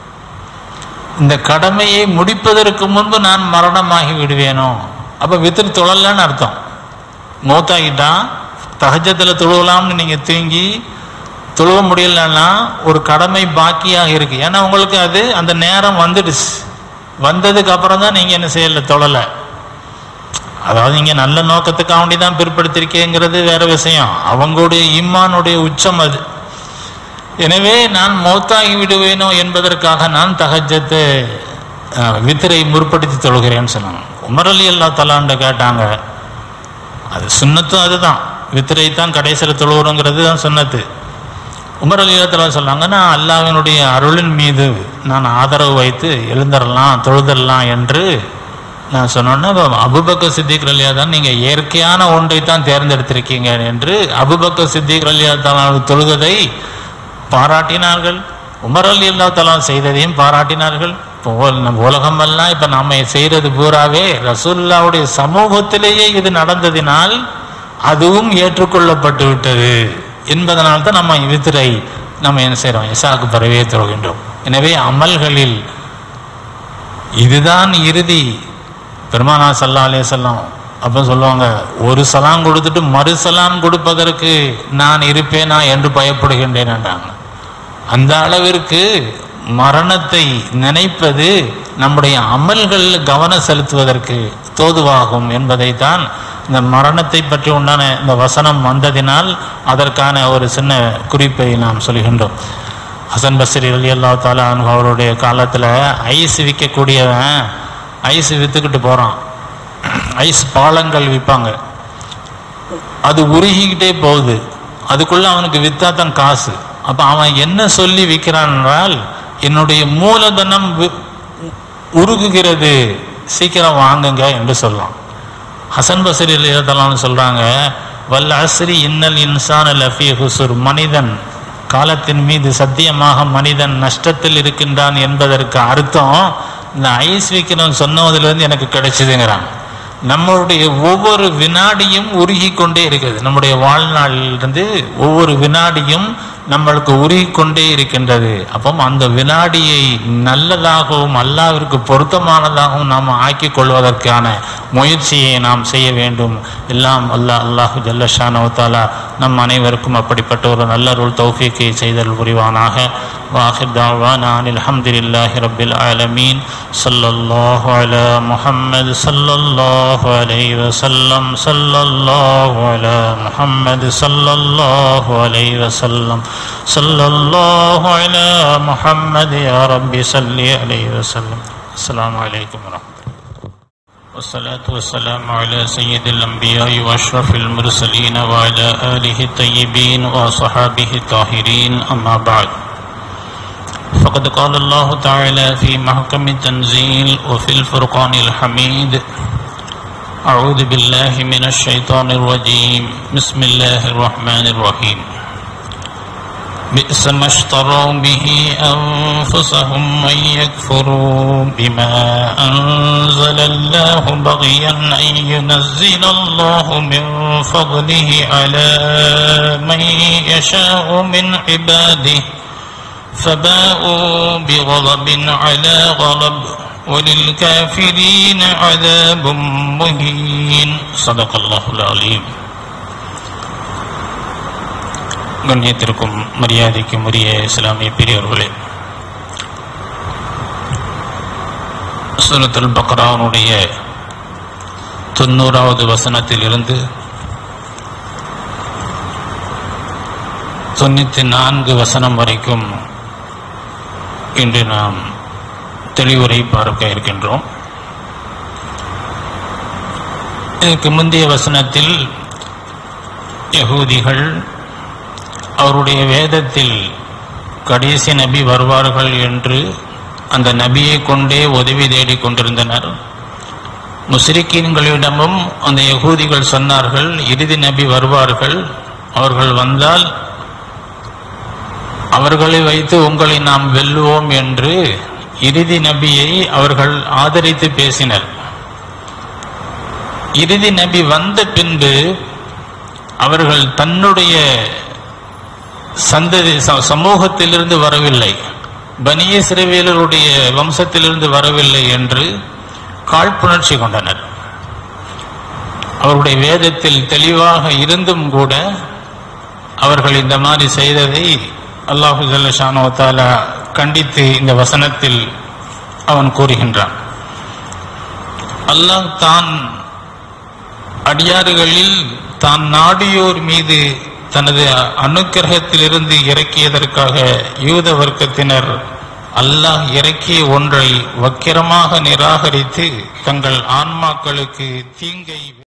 இந்த கடமையை முடிப்பதற்கு முன்பு நான் மரணமாகி விடுவேனோ அப்போ வித்திரு தொழலன்னு அர்த்தம் மூத்தாகிட்டா தகஜத்தில் தொழுவலாம்னு நீங்கள் தூங்கி தொழுவ முடியலன்னா ஒரு கடமை பாக்கியாக இருக்கு ஏன்னா உங்களுக்கு அது அந்த நேரம் வந்துடுச்சு வந்ததுக்கு அப்புறம் தான் நீங்கள் என்ன செய்யலை தொழலை அதாவது நீங்கள் நல்ல நோக்கத்துக்காக வேண்டி தான் பிற்படுத்திருக்கேங்கிறது வேற விஷயம் அவங்களுடைய இம்மானுடைய உச்சம் அது எனவே நான் மௌத்தாகி விடுவேனோ என்பதற்காக நான் தகஜத்தை வித்திரை முற்படுத்தி தொழுகிறேன்னு சொன்னாங்க உமர் அலி அல்லா தலான்ட்ட கேட்டாங்க அது சுண்ணத்தும் அதுதான் வித்திரை தான் கடைசியில் தொழுகிறோங்கிறது தான் சுண்ணத்து உமர் அலியத்தில் சொன்னாங்க நான் அல்லாஹ்வினுடைய அருளின் மீது நான் ஆதரவு வைத்து எழுந்தரலாம் தொழுதரலாம் என்று நான் சொன்னோன்னா அபுபக்க சித்திக் ரலியா தான் நீங்கள் இயற்கையான ஒன்றை தான் தேர்ந்தெடுத்திருக்கீங்க என்று அபுபக்க சித்திக் ரலியா தான் தொழுததை பாராட்டினார்கள் உமர் அலி அல்லா தலா செய்ததையும் பாராட்டினார்கள் இப்போ உல- நம்ம உலகமெல்லாம் இப்போ நம்ம செய்கிறது பூராவே ரசூல்லாவுடைய சமூகத்திலேயே இது நடந்ததினால் அதுவும் ஏற்றுக்கொள்ளப்பட்டு விட்டது என்பதனால் தான் நம்ம வித்திரை நம்ம என்ன செய்கிறோம் இசாக்கு பரவே தொழுகின்றோம் எனவே அமல்களில் இதுதான் இறுதி பெருமானா சல்லா அலையம் அப்போ சொல்லுவாங்க ஒரு சலாம் கொடுத்துட்டு மறு சலாம் கொடுப்பதற்கு நான் இருப்பேனா என்று பயப்படுகின்றேன் என்றாங்க அந்த அளவிற்கு மரணத்தை நினைப்பது நம்முடைய அமல்களில் கவனம் செலுத்துவதற்கு தோதுவாகும் என்பதைத்தான் இந்த மரணத்தை பற்றி உண்டான இந்த வசனம் வந்ததினால் அதற்கான ஒரு சின்ன குறிப்பை நாம் சொல்கின்றோம் ஹசன் பஸ்ரி அலி அல்லா தாலா அவருடைய காலத்தில் ஐஸ் விற்கக்கூடியவன் ஐஸ் விற்றுக்கிட்டு போகிறான் ஐஸ் பாலங்கள் விற்பாங்க அது உருகிக்கிட்டே போகுது அதுக்குள்ள அவனுக்கு வித்தா தான் காசு அப்ப அவன் என்ன சொல்லி விற்கிறான் என்றால் என்னுடைய மூலதனம் வி- உருகுகிறது சீக்கிரம் வாங்குங்க என்று சொல்லலாம் ஹசன் பசரி எழுதலாம்னு சொல்றாங்க வல் அஸ்ரி இன்னல் இன்சான் லஃபி ஹுசுர் மனிதன் காலத்தின் மீது சத்தியமாக மனிதன் நஷ்டத்தில் இருக்கின்றான் என்பதற்கு அர்த்தம் இந்த ஐஸ் விற்கிறவன் சொன்னதிலிருந்து எனக்கு கிடைச்சதுங்கிறான் நம்மளுடைய ஒவ்வொரு வினாடியும் உருகி கொண்டே இருக்குது நம்முடைய வாழ்நாளிலிருந்து ஒவ்வொரு வினாடியும் நம்மளுக்கு உருகி கொண்டே இருக்கின்றது அப்போ அந்த வினாடியை நல்லதாகவும் அல்லாவிற்கு பொருத்தமானதாகவும் நாம் ஆக்கிக் கொள்வதற்கான முயற்சியை நாம் செய்ய வேண்டும் எல்லாம் அல்லாஹ் அல்லாஹு ஜல்லஷானவத்தாலா நம் அனைவருக்கும் அப்படிப்பட்ட ஒரு நல்ல ரூல் தௌஃபீக்கை செய்தல் புரிவானாக வாஹிர் தாவானா அனில் அல்ஹம்துலில்லாஹி ரப்பில் ஆலமீன் ஸல்லல்லாஹு அலா முஹம்மது ஸல்லல்லாஹு அலைஹி வஸல்லம் ஸல்லல்லாஹு அலா முஹம்மது ஸல்லல்லாஹு அலைஹி வஸல்லம் ஸல்லல்லாஹு அலா முஹம்மது யா ரப்பி ஸல்லி அலைஹி வஸல்லம் அஸ்ஸலாமு அலைக்கும் வரஹ்மத்துல்லாஹி والصلاة والسلام على سيد الأنبياء وأشرف المرسلين وعلى آله الطيبين وصحابه الطاهرين أما بعد فقد قال الله تعالى في محكم التنزيل وفي الفرقان الحميد أعوذ بالله من الشيطان الرجيم بسم الله الرحمن الرحيم بئس ما اشتروا به أنفسهم أن يكفروا بما أنزل الله بغيا أن ينزل الله من فضله على من يشاء من عباده فباءوا بغضب على غضب وللكافرين عذاب مهين صدق الله العليم கண்ணியத்திற்கும் மரியாதைக்கும் உரிய இஸ்லாமிய பெரியவர்களே சூரத்துல் பக்ரானுடைய தொண்ணூறாவது வசனத்தில் இருந்து தொண்ணூத்தி நான்கு வசனம் வரைக்கும் இன்று நாம் தெளிவுரை பார்க்க இருக்கின்றோம் இதற்கு முந்தைய வசனத்தில் யகூதிகள் அவருடைய வேதத்தில் கடைசி நபி வருவார்கள் என்று அந்த நபியை கொண்டே உதவி தேடிக் கொண்டிருந்தனர் முஸ்ரிக்கீன்களிடமும் அந்த யகூதிகள் சொன்னார்கள் இறுதி நபி வருவார்கள் அவர்கள் வந்தால் அவர்களை வைத்து உங்களை நாம் வெல்லுவோம் என்று இறுதி நபியை அவர்கள் ஆதரித்து பேசினர் இறுதி நபி வந்த பின்பு அவர்கள் தன்னுடைய சந்ததி ச- சமூகத்திலிருந்து வரவில்லை பனிய சிறுவியலருடைய வம்சத்திலிருந்து வரவில்லை என்று காழ்ப்புணர்ச்சி கொண்டனர் அவருடைய வேதத்தில் தெளிவாக இருந்தும் கூட அவர்கள் இந்த மாதிரி செய்ததை அல்லாஹு ஜல்லஷானோ தாலா கண்டித்து இந்த வசனத்தில் அவன் கூறுகின்றான் அல்லாஹ் தான் அடியாறுகளில் தான் நாடியோர் மீது தனது அனுக்கிரகத்திலிருந்து இறக்கியதற்காக யூத வர்க்கத்தினர் அல்லாஹ் இறக்கிய ஒன்றை வக்கிரமாக நிராகரித்து தங்கள் ஆன்மாக்களுக்கு தீங்கை